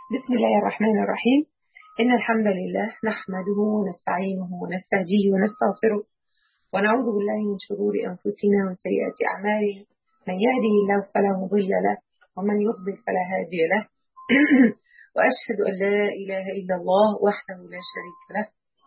بسم الله الرحمن الرحيم إن الحمد لله نحمده ونستعينه ونستهديه ونستغفره ونعوذ بالله من شرور أنفسنا وسيئات أعمالنا من يهده الله فلا مضل له ومن يضلل فلا هادي له وأشهد أن لا إله إلا الله وحده لا شريك له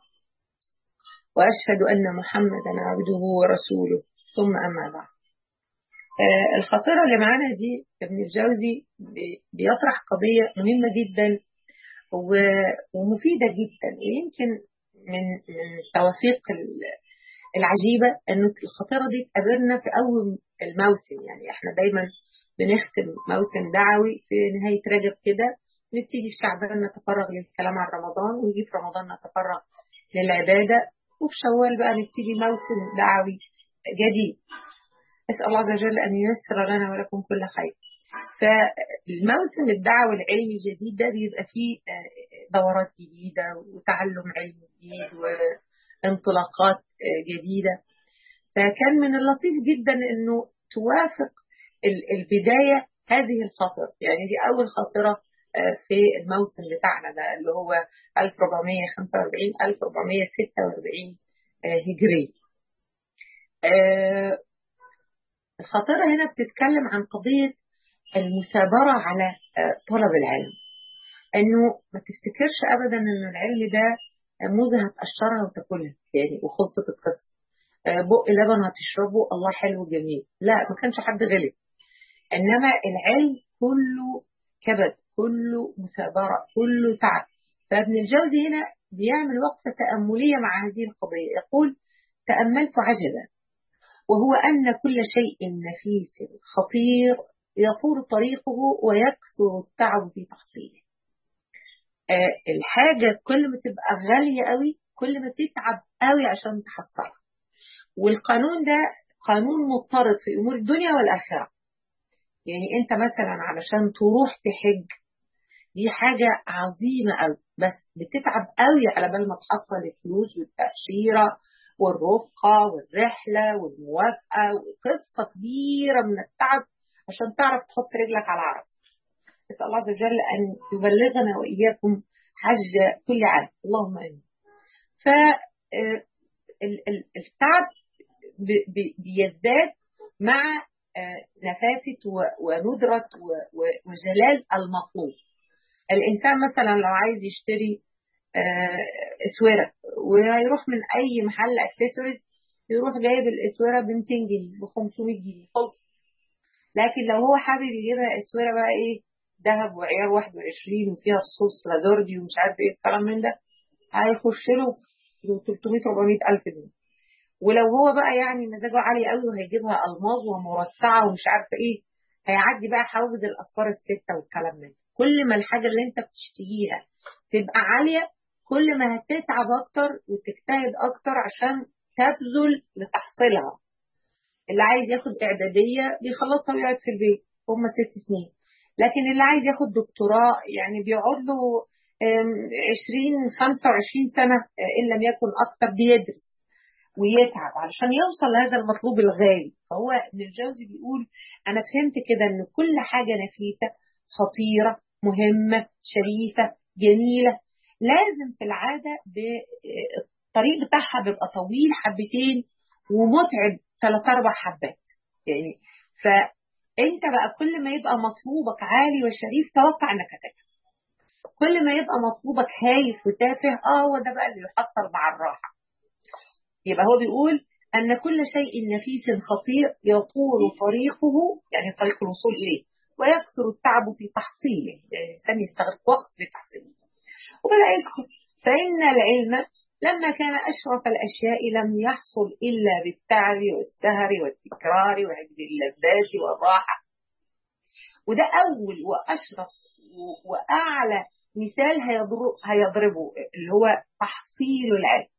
وأشهد أن محمدا عبده ورسوله ثم أما بعد آه الخطيرة اللي معانا دي ابن الجوزي بيطرح قضية مهمة جدا ومفيدة جدا ويمكن من من التوافيق العجيبة أن الخطيرة دي تقابلنا في أول الموسم يعني احنا دايما بنختم موسم دعوي في نهاية رجب كده نبتدي في شعبان نتفرغ للكلام عن رمضان ونيجي في رمضان نتفرغ للعبادة وفي شوال بقى نبتدي موسم دعوي جديد أسأل الله عز وجل أن ييسر لنا ولكم كل خير فالموسم الدعوي العلمي الجديد ده بيبقى فيه دورات جديدة وتعلم علمي جديد وانطلاقات جديدة فكان من اللطيف جدا أنه توافق البداية هذه الخاطرة يعني دي أول خاطرة في الموسم بتاعنا ده اللي هو 1445 1446 هجري الخاطرة هنا بتتكلم عن قضية المثابرة على طلب العلم انه ما تفتكرش ابدا ان العلم ده موزة هتقشرها وتاكلها يعني وخلصت القصة بق لبن هتشربه الله حلو جميل لا ما كانش حد غلب انما العلم كله كبد كله مثابرة كله تعب فابن الجوزي هنا بيعمل وقفة تأملية مع هذه القضية يقول تأملت عجبا وهو أن كل شيء نفيس خطير يطول طريقه ويكثر التعب في تحصيله آه الحاجة كل ما تبقى غالية قوي كل ما تتعب قوي عشان تحصلها والقانون ده قانون مضطرد في أمور الدنيا والآخرة يعني أنت مثلا علشان تروح تحج دي حاجة عظيمة قوي بس بتتعب قوي على بال ما تحصل الفلوس والتأشيرة والرفقة والرحلة والموافقة وقصة كبيرة من التعب عشان تعرف تحط رجلك على عرفة نسأل الله عز وجل أن يبلغنا وإياكم حج كل عام اللهم آمين فالتعب بيزداد مع نفاسة وندرة وجلال المطلوب الإنسان مثلا لو عايز يشتري اسوره وهيروح من اي محل اكسسوارز يروح جايب الاسوره ب 200 جنيه ب 500 جنيه خلص لكن لو هو حابب يجيبها اسوره بقى ايه ذهب وعيار 21 وفيها رصاص لازوردي ومش عارف ايه الكلام من ده هيخش له 300 400 الف جنيه ولو هو بقى يعني مزاجه عالي قوي وهيجيبها الماظ ومرصعه ومش عارفه ايه هيعدي بقى حواجز الاصفار السته والكلام من ده كل ما الحاجه اللي انت بتشتهيها تبقى عاليه كل ما هتتعب اكتر وتجتهد اكتر عشان تبذل لتحصيلها اللي عايز ياخد اعداديه بيخلصها ويقعد في البيت هم ست سنين لكن اللي عايز ياخد دكتوراه يعني بيقعد له 20 25 سنه ان لم يكن اكتر بيدرس ويتعب علشان يوصل لهذا المطلوب الغالي فهو ابن الجوزي بيقول انا فهمت كده ان كل حاجه نفيسه خطيره مهمه شريفه جميله لازم في العادة الطريق بتاعها بيبقى طويل حبتين ومتعب ثلاث أربع حبات يعني فأنت بقى كل ما يبقى مطلوبك عالي وشريف توقع إنك هتتعب كل ما يبقى مطلوبك هايف وتافه اه هو ده بقى اللي يحصل مع الراحة يبقى هو بيقول أن كل شيء نفيس خطير يطول طريقه يعني طريق الوصول إليه ويكثر التعب في تحصيله يعني الإنسان يستغرق وقت في تحصيله وبدأ يدخل فإن العلم لما كان أشرف الأشياء لم يحصل إلا بالتعب والسهر والتكرار وهجر اللذات والراحة وده أول وأشرف وأعلى مثال هيضربه اللي هو تحصيل العلم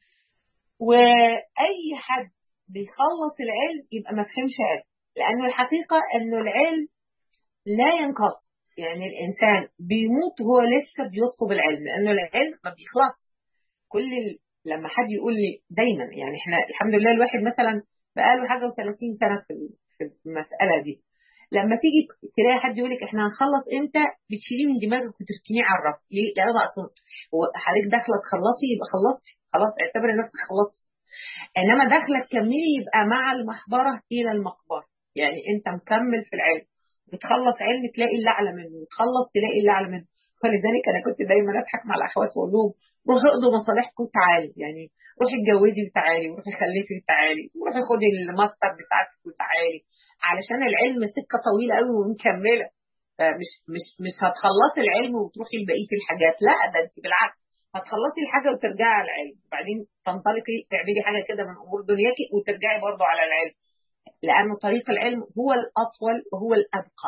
وأي حد بيخلص العلم يبقى ما فهمش علم لأنه الحقيقة أنه العلم لا ينقطع يعني الإنسان بيموت وهو لسه بيطلب العلم لأنه العلم ما بيخلص كل ال... لما حد يقول لي دايما يعني احنا الحمد لله الواحد مثلا بقاله حاجة و30 سنة في في المسألة دي لما تيجي تلاقي حد يقول لك احنا هنخلص امتى بتشيليه من دماغك وتركنيه على الرف ليه؟ لان بقى اصلا هو حضرتك داخله تخلصي يبقى خلصتي خلاص اعتبري نفسك خلصتي انما داخله تكملي يبقى مع المحبره الى المقبره يعني انت مكمل في العلم بتخلص علم تلاقي اللي اعلى منه وتخلص تلاقي اللي اعلى منه فلذلك انا كنت دايما اضحك مع الاخوات واقول لهم روحوا اقضوا مصالحكم وتعالي يعني روحي اتجوزي وتعالي وروحي خلفي وتعالي وروحي خدي الماستر بتاعتك وتعالي علشان العلم سكه طويله قوي ومكمله مش مش مش هتخلصي العلم وتروحي لبقيه الحاجات لا ده انت بالعكس هتخلصي الحاجه وترجعي على العلم وبعدين تنطلقي تعملي حاجه كده من امور دنياكي وترجعي برضه على العلم لأن طريق العلم هو الأطول وهو الأبقى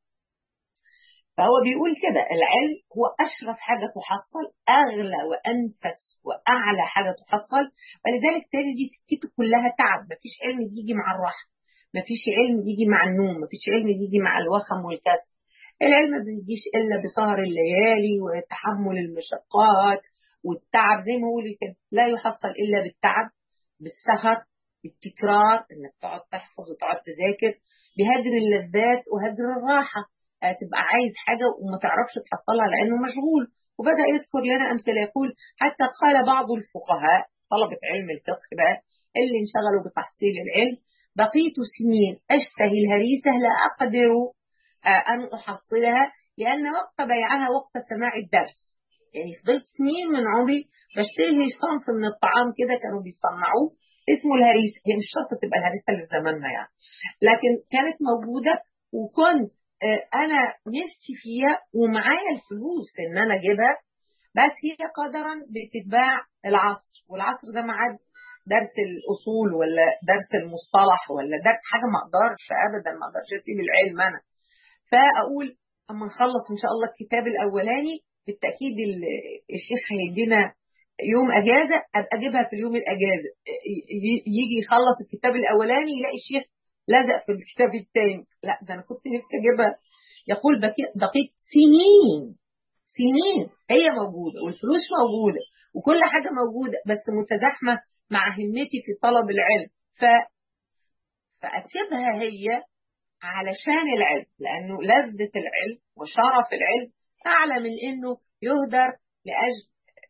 فهو بيقول كده العلم هو أشرف حاجة تحصل أغلى وأنفس وأعلى حاجة تحصل ولذلك تاني دي سكته كلها تعب مفيش علم بيجي مع الراحة مفيش علم بيجي مع النوم مفيش علم بيجي مع الوخم والكسل العلم ما بيجيش إلا بسهر الليالي وتحمل المشقات والتعب زي ما هو كده لا يحصل إلا بالتعب بالسهر بالتكرار انك تقعد تحفظ وتقعد تذاكر بهدر اللذات وهدر الراحه تبقى عايز حاجه وما تعرفش تحصلها لانه مشغول وبدا يذكر لنا امثله يقول حتى قال بعض الفقهاء طلبه علم الفقه بقى اللي انشغلوا بتحصيل العلم بقيت سنين اشتهي الهريسه لا اقدر ان احصلها لان وقت بيعها وقت سماع الدرس يعني فضلت سنين من عمري بشتري صنف من الطعام كده كانوا بيصنعوه اسمه الهريسه هي مش شرط تبقى الهريسه اللي في زماننا يعني لكن كانت موجوده وكنت انا نفسي فيها ومعايا الفلوس ان انا اجيبها بس هي قدرا بتتباع العصر والعصر ده معاد درس الاصول ولا درس المصطلح ولا درس حاجه ما اقدرش ابدا ما اقدرش اسيب العلم انا فاقول اما نخلص ان شاء الله الكتاب الاولاني بالتاكيد الشيخ هيدينا يوم اجازه ابقى اجيبها في اليوم الاجازه يجي يخلص الكتاب الاولاني يلاقي الشيخ لزق في الكتاب الثاني لا ده انا كنت نفسي اجيبها يقول بقيت سنين سنين هي موجوده والفلوس موجوده وكل حاجه موجوده بس متزاحمه مع همتي في طلب العلم ف فاسيبها هي علشان العلم لانه لذه العلم وشرف العلم اعلى من انه يهدر لاجل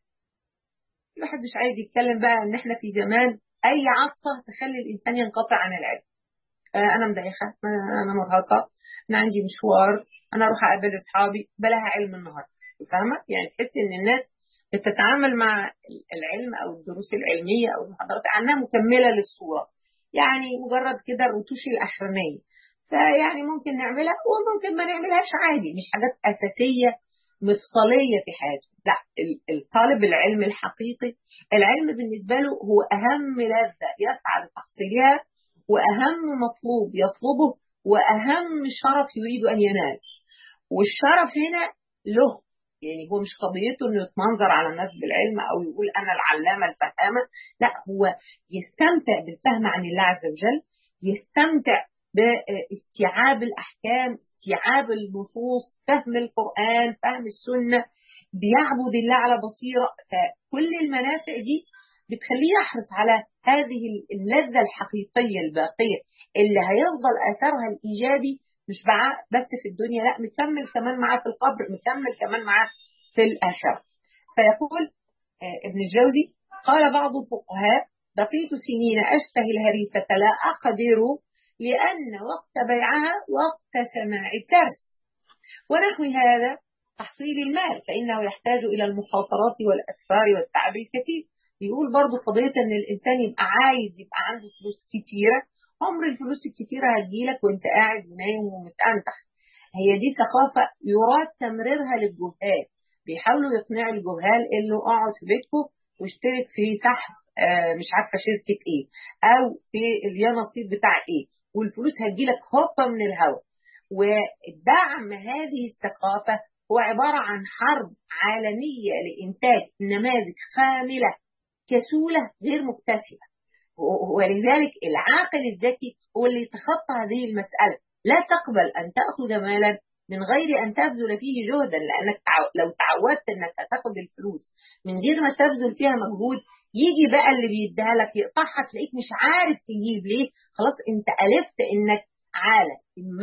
الواحد مش عايز يتكلم بقى ان احنا في زمان اي عطسه تخلي الانسان ينقطع عن العلم آه انا مدايخه انا مرهقه انا عندي مشوار انا اروح اقابل اصحابي بلاها علم النهارده فاهمه يعني تحس ان الناس بتتعامل مع العلم او الدروس العلميه او المحاضرات عنها مكمله للصوره يعني مجرد كده الرتوش الاخرانيه فيعني ممكن نعملها وممكن ما نعملهاش عادي مش حاجات اساسيه مفصليه في حياته لا الطالب العلم الحقيقي العلم بالنسبه له هو اهم لذه يسعى لتحصيلها واهم مطلوب يطلبه واهم شرف يريد ان ينال والشرف هنا له يعني هو مش قضيته انه يتمنظر على الناس بالعلم او يقول انا العلامه الفهامه لا هو يستمتع بالفهم عن الله عز وجل يستمتع باستيعاب الاحكام استيعاب النصوص فهم القران فهم السنه بيعبد الله على بصيره فكل المنافع دي بتخليه يحرص على هذه اللذه الحقيقيه الباقيه اللي هيفضل اثرها الايجابي مش معاه بس في الدنيا لا مكمل كمان معاه في القبر مكمل كمان معاه في الاخره فيقول ابن الجوزي قال بعض الفقهاء بقيت سنين اشتهي الهريسه لا اقدر لأن وقت بيعها وقت سماع الدرس ونحو هذا تحصيل المال فإنه يحتاج إلى المخاطرات والأسفار والتعب الكثير يقول برضو قضية أن الإنسان يبقى عايز يبقى عنده فلوس كتيرة عمر الفلوس الكتيرة هتجيلك وانت قاعد ونايم ومتأنتخ هي دي ثقافة يراد تمريرها للجهال بيحاولوا يقنعوا الجهال انه اقعد في بيتكم واشترك في سحب آه مش عارفه شركه ايه او في اليا نصيب بتاع ايه والفلوس هتجيلك هوبا من الهواء ودعم هذه الثقافة هو عبارة عن حرب عالمية لإنتاج نماذج خاملة كسولة غير مكتسبة ولذلك العاقل الذكي هو اللي يتخطى هذه المسألة لا تقبل أن تأخذ مالا من غير أن تبذل فيه جهدا لأنك لو تعودت أنك تاخد الفلوس من غير ما تبذل فيها مجهود يجي بقى اللي بيديها لك يقطعها تلاقيك مش عارف تجيب ليه خلاص انت ألفت انك عالة مع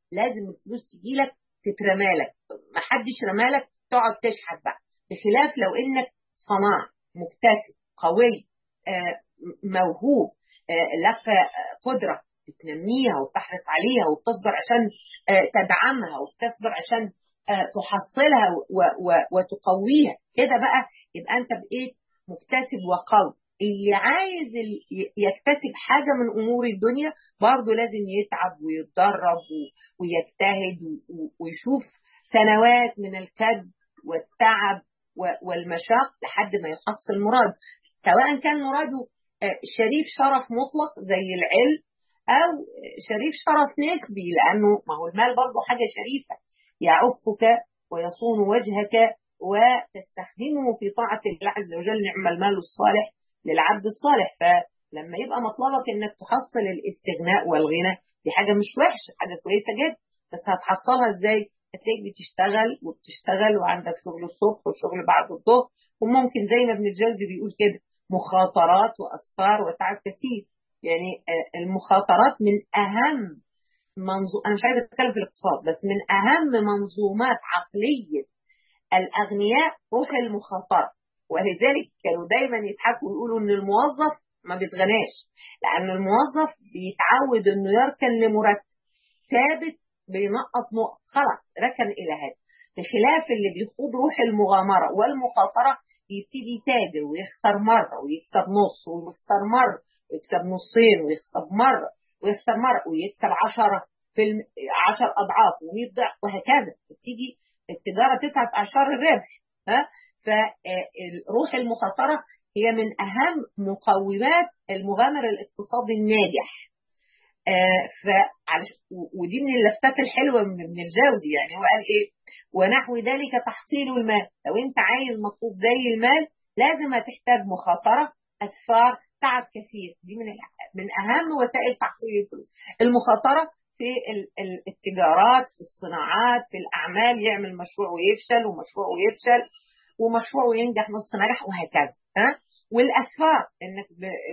لازم الفلوس تجي لك تترمى لك ما حدش رمى لك تقعد تشحت بقى بخلاف لو انك صناع مكتسب قوي آه، موهوب آه، لك قدره بتنميها وتحرص عليها وبتصبر عشان آه، تدعمها وبتصبر عشان تحصلها وتقويها كده بقى يبقى انت بقيت مكتسب وقوي اللي عايز يكتسب حاجة من أمور الدنيا برضه لازم يتعب ويتدرب ويجتهد ويشوف سنوات من الكد والتعب والمشاق لحد ما يحصل مراد سواء كان مراده شريف شرف مطلق زي العلم أو شريف شرف نسبي لأنه ما هو المال برضه حاجة شريفة يعفك ويصون وجهك وتستخدمه في طاعة الله عز وجل نعم المال الصالح للعبد الصالح فلما يبقى مطلبك انك تحصل الاستغناء والغنى دي حاجة مش وحشة حاجة كويسة جدا بس هتحصلها ازاي هتلاقيك بتشتغل وبتشتغل وعندك شغل الصبح وشغل بعد الظهر وممكن زي ما ابن الجوزي بيقول كده مخاطرات واسفار وتعب كثير يعني المخاطرات من اهم منظوم انا مش عايزه اتكلم في الاقتصاد بس من اهم منظومات عقليه الاغنياء روح المخاطره ولذلك كانوا دايما يضحكوا ويقولوا ان الموظف ما بيتغناش لان الموظف بيتعود انه يركن لمرتب ثابت بينقط نقط خلاص ركن الى هذا بخلاف اللي بيخوض روح المغامره والمخاطره يبتدي يتاجر ويخسر مره ويكسب نص ويخسر مره ويكسب نصين ويكسب مره ويخسر مره ويكسب 10 في 10 اضعاف و100 ضعف وهكذا تبتدي التجاره تسعه اعشار الربح ها فروح المخاطرة هي من أهم مقومات المغامر الاقتصادي الناجح ودي من اللفتات الحلوة من ابن الجوزي يعني هو قال إيه ونحو ذلك تحصيل المال لو أنت عايز مطلوب زي المال لازم هتحتاج مخاطرة أسفار تعب كثير دي من من أهم وسائل تحصيل الفلوس المخاطرة في التجارات في الصناعات في الأعمال يعمل مشروع ويفشل ومشروع ويفشل ومشروع وينجح نص نجح وهكذا ها والاسفار انك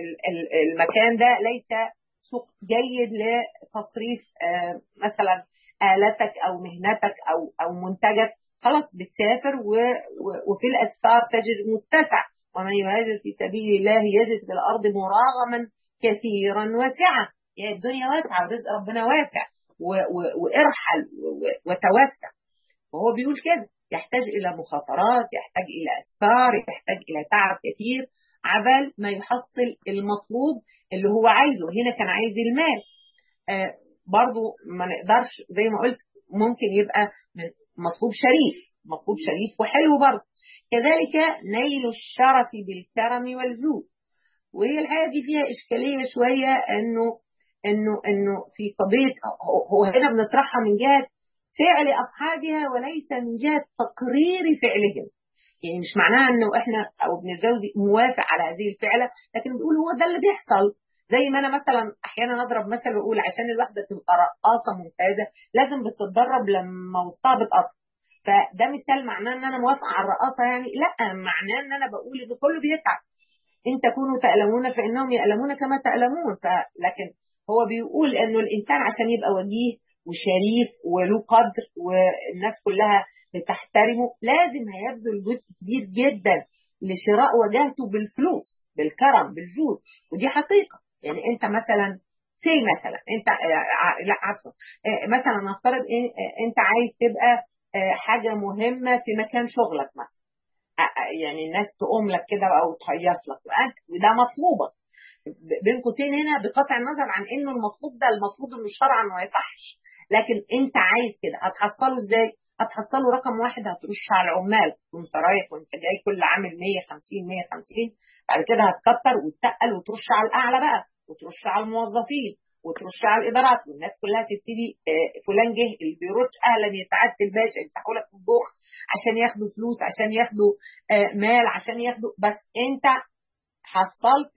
المكان ده ليس سوق جيد لتصريف مثلا آلتك أو مهنتك أو أو منتجك خلاص بتسافر وفي الأسفار تجد متسع ومن يهاجر في سبيل الله يجد في الأرض مراغما كثيرا واسعا يعني الدنيا واسعة ورزق ربنا واسع وارحل وتوسع وهو بيقول كده يحتاج إلى مخاطرات يحتاج إلى أسفار يحتاج إلى تعب كثير عبال ما يحصل المطلوب اللي هو عايزه هنا كان عايز المال آه برضو ما نقدرش زي ما قلت ممكن يبقى مطلوب شريف مطلوب شريف وحلو برضه كذلك نيل الشرف بالكرم والجود وهي الحقيقه دي فيها اشكاليه شويه انه انه انه في قضيه هو هنا بنطرحها من جهه فعل أصحابها وليس من جهة تقرير فعلهم يعني مش معناها انه احنا او ابن الجوزي موافق على هذه الفعله لكن بيقول هو ده اللي بيحصل زي ما انا مثلا احيانا اضرب مثل واقول عشان الواحده تبقى رقاصه ممتازه لازم بتتدرب لما وسطها بتقطع فده مثال معناه ان انا موافقه على الرقاصه يعني لا معناه ان انا بقول ان كله بيتعب ان تكونوا تألمون فانهم يألمون كما تألمون لكن هو بيقول انه الانسان عشان يبقى وجيه وشريف وله قدر والناس كلها بتحترمه لازم هيبذل جزء كبير جدا لشراء وجهته بالفلوس بالكرم بالجود ودي حقيقه يعني انت مثلا سي مثلا انت لا عفوا مثلا نفترض انت عايز تبقى حاجه مهمه في مكان شغلك مثلا يعني الناس تقوم لك كده او تهيص لك وده مطلوبك بين قوسين هنا بقطع النظر عن انه المطلوب ده المفروض انه شرعا ما يصحش لكن انت عايز كده هتحصله ازاي؟ هتحصله رقم واحد هترش على العمال وانت رايح وانت جاي كل عامل 150 150 بعد كده هتكتر وتتقل وترش على الاعلى بقى وترش على الموظفين وترش على الادارات والناس كلها تبتدي فلان جه اللي بيرش اهلا يا سعاده الباشا يفتحوا لك الضخ عشان ياخدوا فلوس عشان ياخدوا مال عشان ياخدوا بس انت حصلت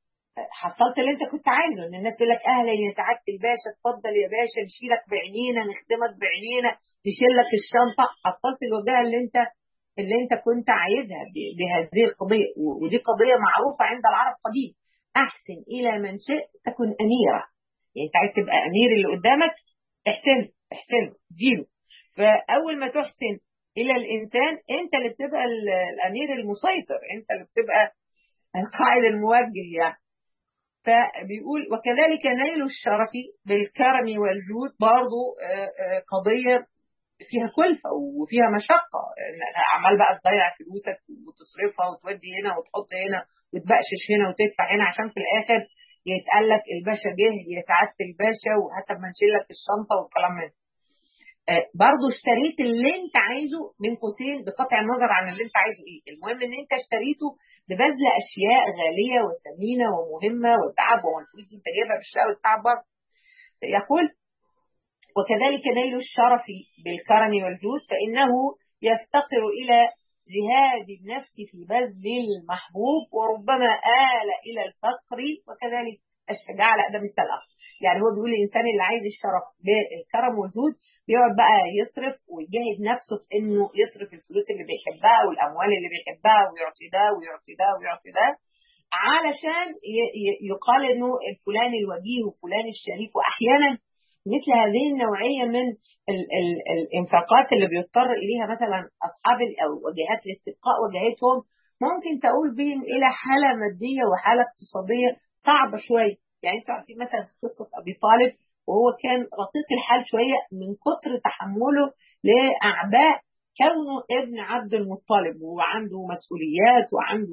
حصلت اللي انت كنت عايزه ان الناس تقول لك اهلا يا سعاده الباشا اتفضل يا باشا نشيلك بعينينا نخدمك بعينينا نشيل لك الشنطه حصلت الوجهه اللي انت اللي انت كنت عايزها بهذه القضيه ودي قضيه معروفه عند العرب قديم احسن الى من شئت تكن اميره يعني انت عايز تبقى امير اللي قدامك احسن احسن اديله فاول ما تحسن الى الانسان انت اللي بتبقى الامير المسيطر انت اللي بتبقى القائد الموجه يعني فبيقول وكذلك نيل الشرف بالكرم والجود برضه قضية فيها كلفة وفيها مشقة عمال بقى تضيع فلوسك وتصرفها وتودي هنا وتحط هنا وتبقشش هنا وتدفع هنا عشان في الآخر يتقال لك الباشا جه يتعدت الباشا وهات ما نشيل لك الشنطة والكلام من برضه اشتريت اللي انت عايزه من قوسين بقطع النظر عن اللي انت عايزه ايه المهم ان انت اشتريته ببذل اشياء غاليه وثمينه ومهمه وتعب والفلوس دي انت جايبها بالشقه والتعب برضه يقول وكذلك نيل الشرف بالكرم والجود فانه يفتقر الى جهاد النفس في بذل المحبوب وربما آل إلى الفقر وكذلك الشجاعة لا ده مثال آخر يعني هو بيقول الإنسان اللي عايز الشرف بالكرم والجود بيقعد بقى يصرف ويجاهد نفسه في إنه يصرف الفلوس اللي بيحبها والأموال اللي بيحبها ويعطي ده ويعطي ده ويعطي ده علشان يقال إنه الفلان الوجيه وفلان الشريف وأحيانا مثل هذه النوعية من ال ال الإنفاقات اللي بيضطر إليها مثلا أصحاب أو وجهات الاستبقاء وجهتهم ممكن تقول بهم إلى حالة مادية وحالة اقتصادية صعبة شوية يعني انتوا عارفين مثلا في قصة أبي طالب وهو كان رقيق الحال شوية من كتر تحمله لأعباء كونه ابن عبد المطلب وعنده مسؤوليات وعنده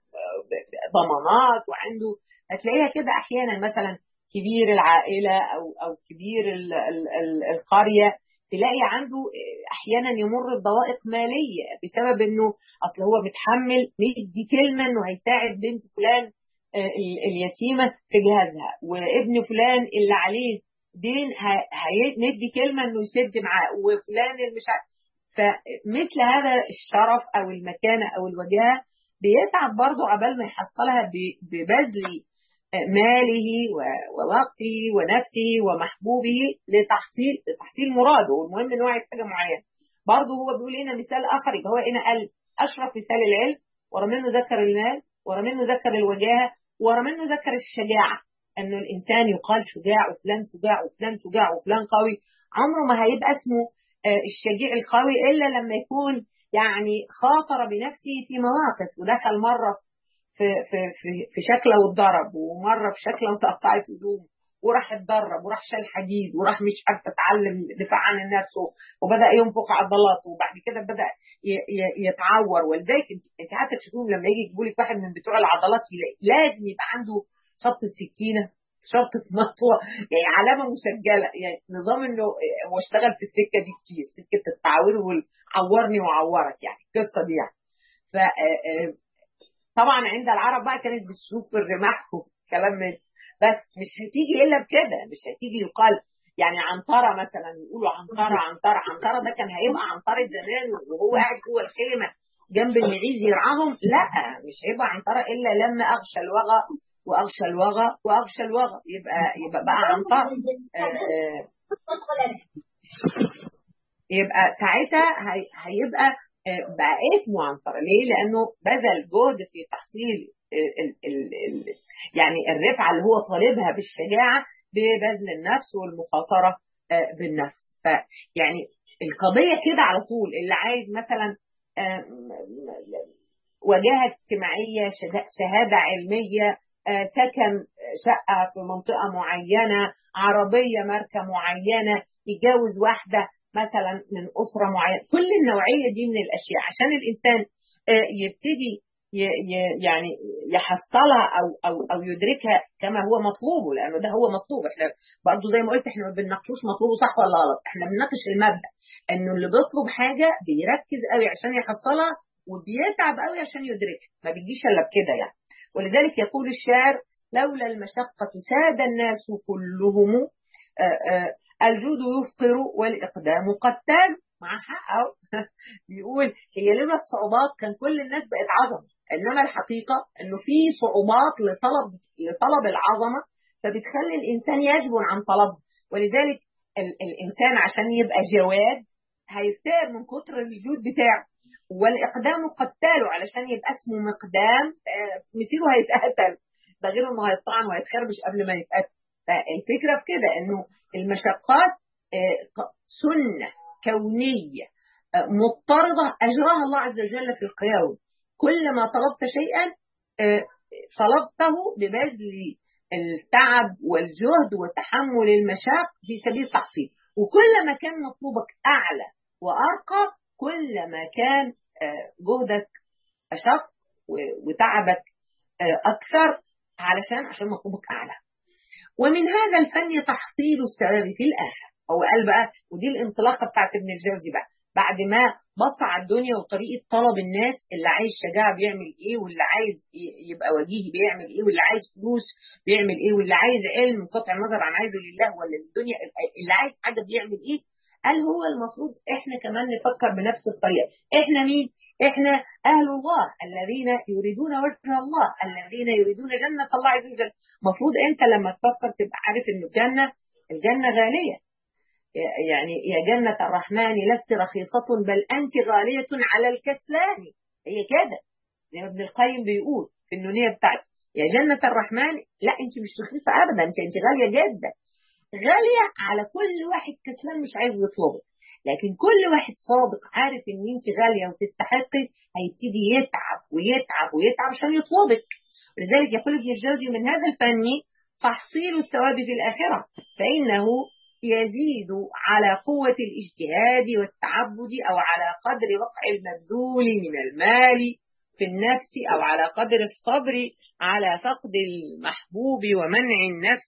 ضمانات وعنده هتلاقيها كده أحيانا مثلا كبير العائلة أو أو كبير ال ال ال القرية تلاقي عنده أحيانا يمر بضوائق مالية بسبب إنه أصل هو متحمل مدي كلمة إنه هيساعد بنت فلان اليتيمة في جهازها وابن فلان اللي عليه دين هندي كلمة إنه يسد معاه وفلان المش فمثل هذا الشرف أو المكانة أو الوجاهة بيتعب برضه عبال ما يحصلها ببذل ماله ووقته ونفسه ومحبوبه لتحصيل لتحصيل مراده والمهم ان هو عايز حاجه معينه برضه هو بيقول هنا مثال اخر يبقى هو هنا قال اشرف مثال العلم ورا منه ذكر المال ورا منه ذكر الوجاهه ورا منه ذكر الشجاعه انه الانسان يقال شجاع وفلان شجاع وفلان شجاع وفلان قوي عمره ما هيبقى اسمه الشجيع القوي الا لما يكون يعني خاطر بنفسه في مواقف ودخل مره في في في في شكله واتضرب ومره في شكله وتقطعت هدومه وراح اتدرب وراح شال حديد وراح مش عارف اتعلم دفاع عن النفس وبدا ينفخ عضلاته وبعد كده بدا يتعور ولذلك انت انت حتى تشوفوهم لما يجي يجيبوا لك واحد من بتوع العضلات لازم يبقى عنده شطه سكينه شرطة مطوة يعني علامة مسجلة يعني نظام انه هو اشتغل في السكة دي كتير سكة التعوير والعورني وعورك يعني القصة دي يعني ف طبعا عند العرب بقى كانت بالسيوف والرماح وكلام من بس مش هتيجي الا بكده مش هتيجي يقال يعني عنتره مثلا يقولوا عنتره عنتره عنتره ده كان هيبقى عنتره زمان وهو قاعد جوه الخيمه جنب المعيز يرعاهم لا مش هيبقى عنتره الا لما اغشى الوغى واغشى الوغى واغشى الوغى يبقى يبقى بقى عنتر يبقى ساعتها هيبقى بقى اسمه عنترة ليه؟ لأنه بذل جهد في تحصيل ال ال ال يعني الرفعة اللي هو طالبها بالشجاعة ببذل النفس والمخاطرة بالنفس فيعني القضية كده على طول اللي عايز مثلا وجاهة اجتماعية شهادة علمية سكن شقة في منطقة معينة عربية ماركة معينة يتجوز واحدة مثلا من أسرة معينة كل النوعية دي من الأشياء عشان الإنسان يبتدي يعني يحصلها أو أو أو يدركها كما هو مطلوبه لأنه ده هو مطلوب احنا برضه زي ما قلت احنا ما بنناقشوش مطلوبه صح ولا غلط احنا بنناقش المبدأ إنه اللي بيطلب حاجة بيركز قوي عشان يحصلها وبيتعب قوي عشان يدركها ما بيجيش إلا بكده يعني ولذلك يقول الشاعر لولا المشقة ساد الناس كلهم آآ آآ الجود يفقر والإقدام قتال مع حقه بيقول هي لما الصعوبات كان كل الناس بقت عظمة إنما الحقيقة إنه في صعوبات لطلب لطلب العظمة فبتخلي الإنسان يجبن عن طلبها ولذلك ال الإنسان عشان يبقى جواد هيفتقر من كتر الجود بتاعه والإقدام قتاله علشان يبقى اسمه مقدام مسيره هيتقتل ده غير إنه هيطعن وهيتخربش قبل ما يتقتل فالفكرة في كده إنه المشقات سنة كونية مضطردة أجراها الله عز وجل في القيام كلما طلبت شيئا طلبته ببذل التعب والجهد وتحمل المشاق في سبيل التحصيل وكلما كان مطلوبك أعلى وأرقى كلما كان جهدك أشق وتعبك أكثر علشان عشان مطلوبك أعلى ومن هذا الفن تحصيل الثواب في الآخر هو قال بقى ودي الانطلاقة بتاعت ابن الجوزي بقى بعد ما بص على الدنيا وطريقة طلب الناس اللي عايز شجاعة بيعمل ايه واللي عايز يبقى وجيه بيعمل ايه واللي عايز فلوس بيعمل ايه واللي عايز علم قطع النظر عن عايزه لله ولا للدنيا اللي عايز حاجة بيعمل ايه قال هو المفروض احنا كمان نفكر بنفس الطريقة احنا مين احنا اهل الله الذين يريدون وجه الله الذين يريدون جنة الله عز وجل المفروض انت لما تفكر تبقى عارف ان الجنة الجنة غالية يعني يا جنة الرحمن لست رخيصة بل أنت غالية على الكسلان هي كده زي ما ابن القيم بيقول في النونية بتاعته يا جنة الرحمن لا أنت مش رخيصة أبدا أنت أنت غالية جدا غالية على كل واحد كسلان مش عايز يطلبك لكن كل واحد صادق عارف ان انت غالية وتستحقي هيبتدي يتعب ويتعب ويتعب عشان يطلبك ولذلك يقول ابن الجوزي من هذا الفن تحصيل الثواب في الآخرة فإنه يزيد على قوة الاجتهاد والتعبد أو على قدر وقع المبذول من المال في النفس أو على قدر الصبر على فقد المحبوب ومنع النفس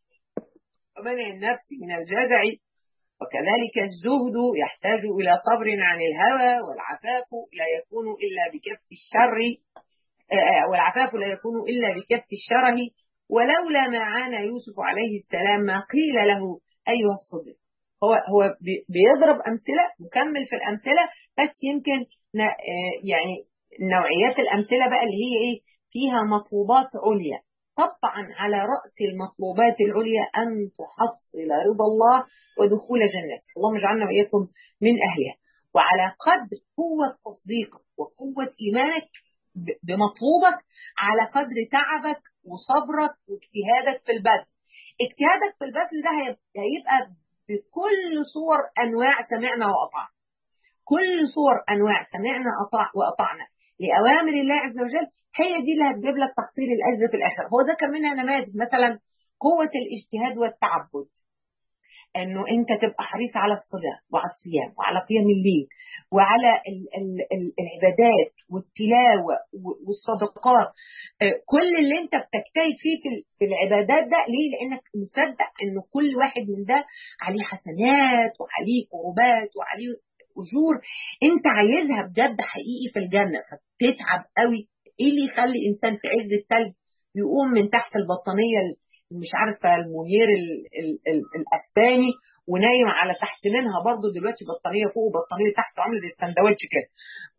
ومنع النفس من الجزع وكذلك الزهد يحتاج إلى صبر عن الهوى والعفاف لا يكون إلا بكف الشر والعفاف لا يكون إلا بكف الشره ولولا ما عانى يوسف عليه السلام ما قيل له أيها الصديق هو هو بيضرب أمثلة مكمل في الأمثلة بس يمكن يعني نوعيات الأمثلة بقى اللي هي إيه فيها مطلوبات عليا طبعا على رأس المطلوبات العليا أن تحصل رضا الله ودخول جنته اللهم اجعلنا وإياكم من أهلها وعلى قدر قوة تصديقك وقوة إيمانك بمطلوبك على قدر تعبك وصبرك واجتهادك في البذل اجتهادك في البذل ده هيبقى بكل صور انواع سمعنا واطعنا كل صور انواع سمعنا أطاع واطعنا لاوامر الله عز وجل هي دي اللي هتجيب لك تحصيل الاجر في الاخر هو ذكر منها نماذج مثلا قوه الاجتهاد والتعبد انه انت تبقى حريص على الصلاه وعلى الصيام وعلى قيام الليل وعلى ال ال ال العبادات والتلاوه والصدقات كل اللي انت بتجتهد فيه في, في العبادات ده ليه؟ لانك مصدق انه كل واحد من ده عليه حسنات وعليه قربات وعليه اجور انت عايزها بجد حقيقي في الجنه فبتتعب قوي ايه اللي يخلي انسان في عز الثلج يقوم من تحت البطانيه مش عارفه المونير ال ال ال الاسباني ونايم على تحت منها برضه دلوقتي بطانيه فوق وبطانيه تحت وعامل زي السندوتش كده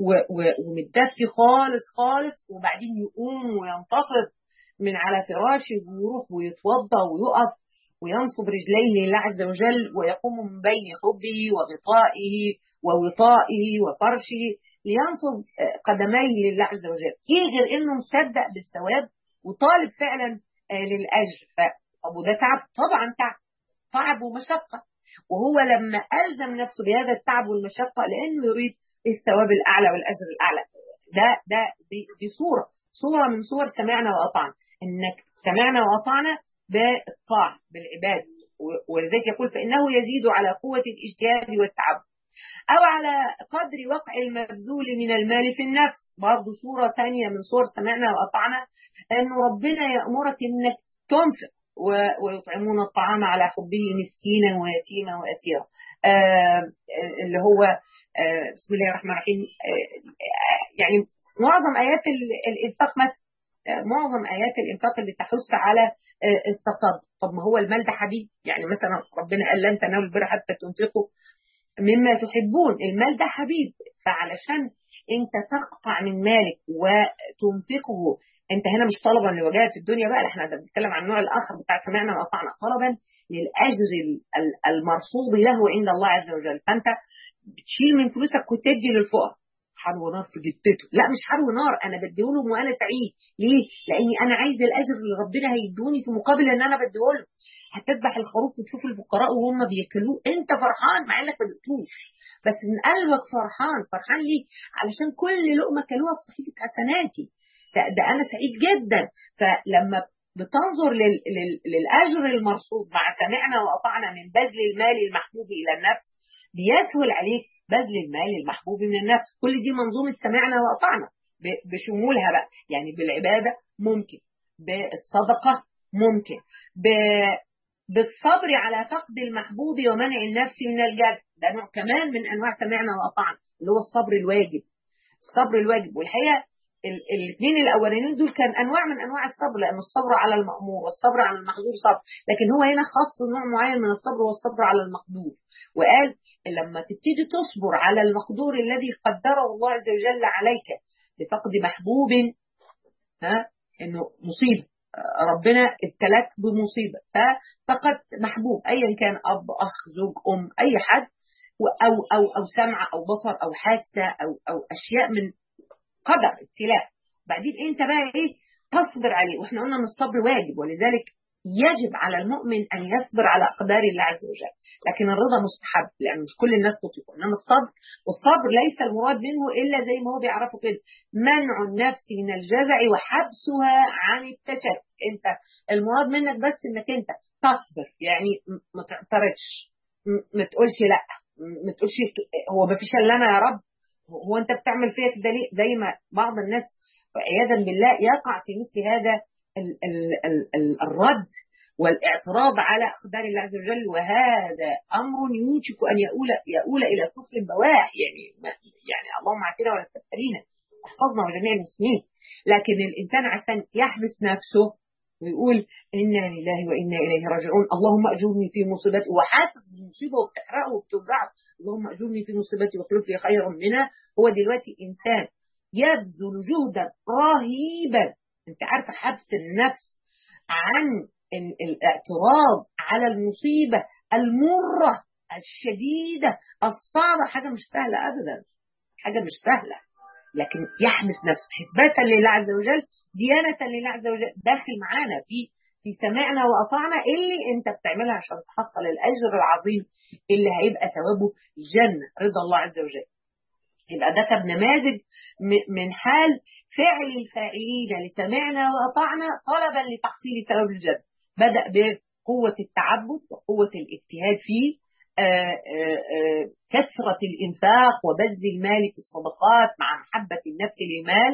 ومتدفي خالص خالص وبعدين يقوم وينتصر من على فراشه ويروح ويتوضا ويقف وينصب رجليه لله عز وجل ويقوم من بين حبه وغطائه ووطائه وفرشه لينصب قدميه لله عز وجل ايه غير انه مصدق بالثواب وطالب فعلا للاجر طب وده تعب طبعا تعب تعب ومشقه وهو لما الزم نفسه بهذا التعب والمشقه لانه يريد الثواب الاعلى والاجر الاعلى ده ده دي, دي صوره صوره من صور سمعنا واطعنا انك سمعنا واطعنا بالطاعه بالعباده ولذلك يقول فانه يزيد على قوه الاجتهاد والتعب أو على قدر وقع المبذول من المال في النفس برضه صورة ثانية من صور سمعنا وأطعنا أن ربنا يأمرك أنك تنفق ويطعمون الطعام على حبه مسكينا ويتيما وأسيرا آه اللي هو آه بسم الله الرحمن الرحيم آه يعني معظم آيات الإنفاق مثلا معظم آيات الإنفاق اللي تحث على التصدق طب ما هو المال ده حبيب يعني مثلا ربنا قال لن تنالوا البر حتى تنفقوا مما تحبون المال ده حبيب فعلشان انت تقطع من مالك وتنفقه انت هنا مش طلبا لوجهه الدنيا بقى احنا بنتكلم عن النوع الاخر بتاع سمعنا واطعنا طلبا للاجر المرصود له عند الله عز وجل فانت بتشيل من فلوسك وتدي للفقراء حرب ونار في جدته لا مش حرب ونار انا بديهولهم وانا سعيد ليه لاني انا عايز الاجر اللي ربنا هيدوني في مقابل ان انا بديهولهم هتذبح الخروف وتشوف الفقراء وهم بياكلوه انت فرحان مع انك ما دقتوش بس من قلبك فرحان فرحان ليه علشان كل لقمه كلوها في صحيفه حسناتي ده, ده انا سعيد جدا فلما بتنظر لل... لل... للاجر المرصود مع سمعنا واطعنا من بذل المال المحبوب الى النفس بيسهل عليك بذل المال المحبوب من النفس كل دي منظومه سمعنا واطعنا ب... بشمولها بقى يعني بالعباده ممكن بالصدقه ممكن ب... بالصبر على فقد المحبوب ومنع النفس من الجد ده نوع كمان من انواع سمعنا واطعنا اللي هو الصبر الواجب الصبر الواجب والحقيقه الاثنين الاولانيين دول كان انواع من انواع الصبر لان الصبر على المامور والصبر على المحظور صبر لكن هو هنا خاص نوع معين من الصبر والصبر على المقدور وقال لما تبتدي تصبر على المقدور الذي قدره الله عز وجل عليك بفقد محبوب ها انه مصيبه ربنا ابتلاك بمصيبه ففقدت محبوب ايا كان اب اخ زوج ام اي حد او او او سمع او بصر او حاسه او او اشياء من قدر ابتلاء بعدين انت بقى ايه تصبر عليه واحنا قلنا ان الصبر واجب ولذلك يجب على المؤمن ان يصبر على اقدار الله عز وجل لكن الرضا مستحب لان مش كل الناس تطيقه انما الصبر والصبر ليس المراد منه الا زي ما هو بيعرفه كده منع النفس من الجزع وحبسها عن التشتت انت المراد منك بس انك انت تصبر يعني ما تعترضش ما تقولش لا ما تقولش هو ما فيش الا انا يا رب هو انت بتعمل فيا كده ليه زي ما بعض الناس عياذا بالله يقع في مثل هذا ال ال ال ال الرد والاعتراض على اقدار الله عز وجل وهذا امر يوشك ان يؤول يؤول الى كفر بواح يعني يعني اللهم عافينا ولا تبتلينا احفظنا وجميع المسلمين لكن الانسان عشان يحبس نفسه ويقول انا لله وانا اليه راجعون اللهم اجرني في مصيبتي وحاسس بالمصيبه وبتحرقه وبتوجعه اللهم اجرني في مصيبتي واخلف لي خيرا منها هو دلوقتي انسان يبذل جهدا رهيبا انت عارفه حبس النفس عن الاعتراض على المصيبه المره الشديده الصعبه حاجه مش سهله ابدا حاجه مش سهله لكن يحبس نفسه حسبة لله عز وجل ديانة لله عز وجل داخل معانا في في سمعنا وأطعنا اللي أنت بتعملها عشان تحصل الأجر العظيم اللي هيبقى ثوابه جنة رضا الله عز وجل يبقى ده كان نماذج من حال فعل الفاعلين لسمعنا وأطعنا طلبا لتحصيل ثواب الجنة بدأ بقوة التعبد وقوة الاجتهاد فيه آآ آآ كثرة الإنفاق وبذل المال في الصدقات مع محبة النفس للمال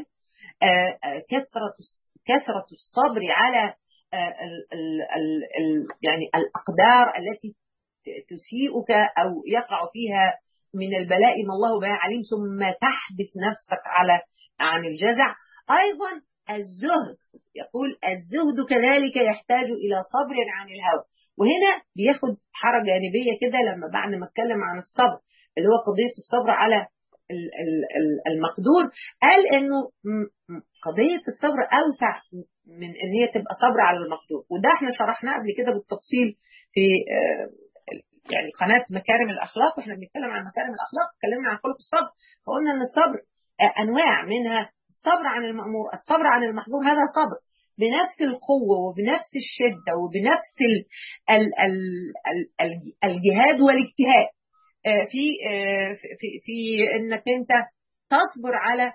كثرة كثرة الصبر على ال ال ال ال يعني الأقدار التي تسيئك أو يقع فيها من البلاء ما الله بها عليم ثم تحبس نفسك على عن الجزع أيضا الزهد يقول الزهد كذلك يحتاج إلى صبر عن الهوى وهنا بياخد حركة جانبية كده لما بعد ما اتكلم عن الصبر اللي هو قضية الصبر على المقدور قال انه قضية الصبر اوسع من ان هي تبقى صبر على المقدور وده احنا شرحناه قبل كده بالتفصيل في يعني قناة مكارم الاخلاق واحنا بنتكلم عن مكارم الاخلاق اتكلمنا عن خلق الصبر فقلنا ان الصبر انواع منها الصبر عن المأمور الصبر عن المحظور هذا صبر بنفس القوة وبنفس الشدة وبنفس ال ال ال ال الجهاد والاجتهاد في في في انك انت تصبر على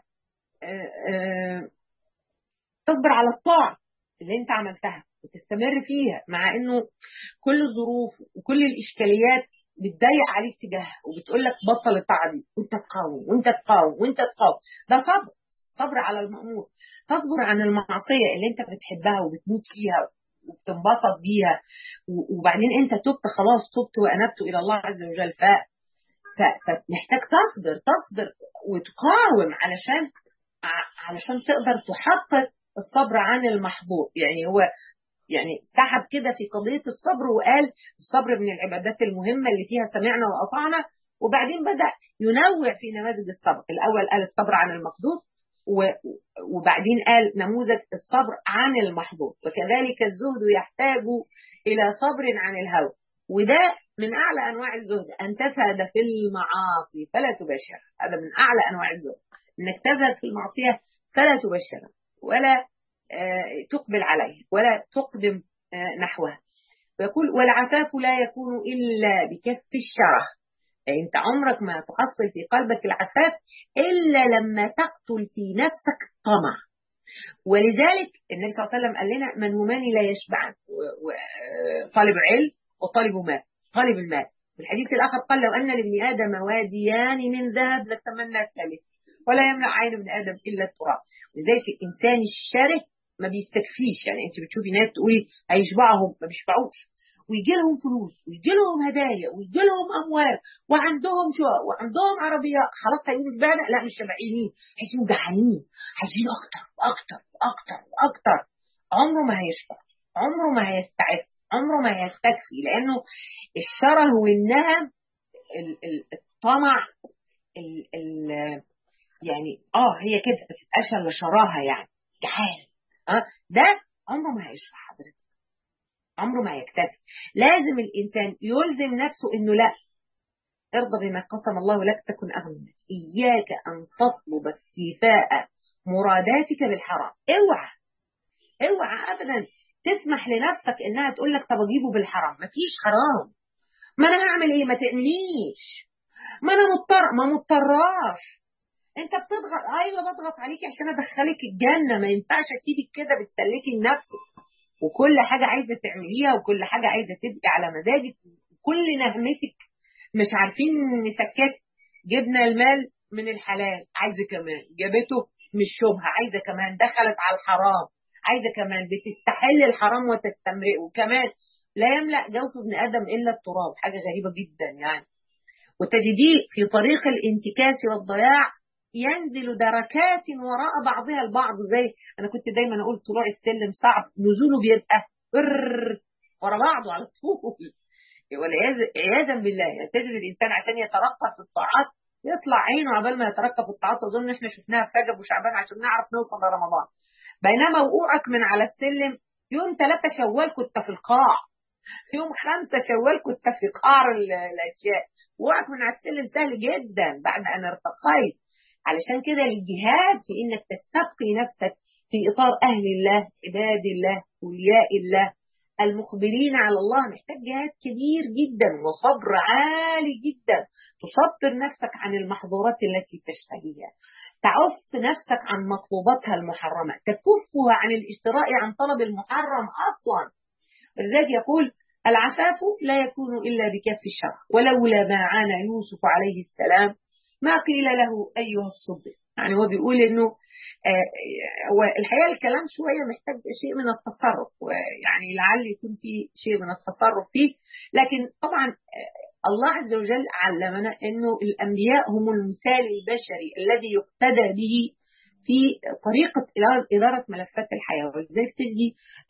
تصبر على الطاعة اللي انت عملتها وتستمر فيها مع انه كل الظروف وكل الاشكاليات بتضيق عليك تجاهها وبتقول لك بطل الطاعه دي وانت تقاوم وانت تقاوم وانت تقاوم ده صبر صبر على المأمور تصبر عن المعصية اللي انت بتحبها وبتموت فيها وبتنبسط بيها وبعدين انت تبت خلاص تبت وانبت الى الله عز وجل ف فمحتاج تصبر تصبر وتقاوم علشان علشان تقدر تحقق الصبر عن المحظور يعني هو يعني سحب كده في قضية الصبر وقال الصبر من العبادات المهمة اللي فيها سمعنا وأطعنا وبعدين بدأ ينوع في نماذج الصبر الأول قال الصبر عن المقدور وبعدين قال نموذج الصبر عن المحظور وكذلك الزهد يحتاج إلى صبر عن الهوى وده من أعلى أنواع الزهد أن تزهد في المعاصي فلا تباشر هذا من أعلى أنواع الزهد انك تذهب في المعصيه فلا تبشرها ولا تقبل عليها ولا تقدم نحوها ويقول والعفاف لا يكون الا بكف الشره انت عمرك ما تحصل في قلبك العفاف الا لما تقتل في نفسك الطمع ولذلك النبي صلى الله عليه وسلم قال لنا من همان لا يشبعان طالب علم وطالب مال طالب المال في الحديث الآخر قال لو أن لابن آدم واديان من ذهب لتمنى الثالث ولا يمنع عين ابن آدم إلا التراب لذلك الإنسان الشره ما بيستكفيش يعني أنت بتشوفي ناس تقولي هيشبعهم ما بيشبعوش ويجي لهم فلوس ويجي لهم هدايا ويجي لهم اموال وعندهم شو وعندهم عربيات خلاص هيقولوا شبعنا لا مش شبعانين عايزين جعانين عايزين اكتر واكتر واكتر واكتر عمره ما هيشبع عمره ما هيستعف عمره ما هيستكفي لانه الشره والنهم الطمع ال ال يعني اه هي كده ما تبقاش الا شراهه يعني جحال اه ده عمره ما هيشبع حضرتك عمره ما هيكتفي لازم الإنسان يلزم نفسه إنه لا ارضى بما قسم الله لك تكن أغنى الناس إياك أن تطلب استيفاء مراداتك بالحرام اوعى اوعى أبدا تسمح لنفسك إنها تقول لك طب أجيبه بالحرام مفيش حرام ما أنا هعمل إيه ما تعمليش ما أنا مضطر ما مضطراش انت بتضغط ايوه بضغط عليكي عشان ادخلك الجنه ما ينفعش اسيبك كده بتسلكي لنفسك وكل حاجة عايزة تعمليها وكل حاجة عايزة تبقي على مزاجك وكل نهمتك مش عارفين نسكت جبنا المال من الحلال عايزة كمان جابته من الشبهة عايزة كمان دخلت على الحرام عايزة كمان بتستحل الحرام وتستمرئه وكمان لا يملأ جوف ابن آدم إلا التراب حاجة غريبة جدا يعني وتجديه في طريق الانتكاس والضياع ينزل دركات وراء بعضها البعض زي انا كنت دايما اقول طلوع السلم صعب نزوله بيبقى ورا بعضه على طول والعياذا بالله يعني تجد الانسان عشان يترقى في الطاعات يطلع عينه عبال ما يترقى في الطاعات اظن احنا شفناها في رجب وشعبان عشان نعرف نوصل لرمضان بينما وقوعك من على السلم يوم ثلاثة شوال كنت في القاع يوم خمسة شوال كنت في قعر الاشياء وقوعك من على السلم سهل جدا بعد ان ارتقيت علشان كده الجهاد في انك تستبقي نفسك في اطار اهل الله عباد الله اولياء الله المقبلين على الله محتاج جهاد كبير جدا وصبر عالي جدا تصبر نفسك عن المحظورات التي تشتهيها تعف نفسك عن مطلوباتها المحرمة تكفها عن الاشتراء عن طلب المحرم أصلا ولذلك يقول العفاف لا يكون إلا بكف الشر ولولا ما عانى يوسف عليه السلام ما قيل له أيها الصديق يعني هو بيقول إنه هو الحقيقة الكلام شوية محتاج شيء من التصرف ويعني لعل يكون في شيء من التصرف فيه لكن طبعا الله عز وجل علمنا أنه الأنبياء هم المثال البشري الذي يقتدى به في طريقة إدارة ملفات الحياة ولذلك تجي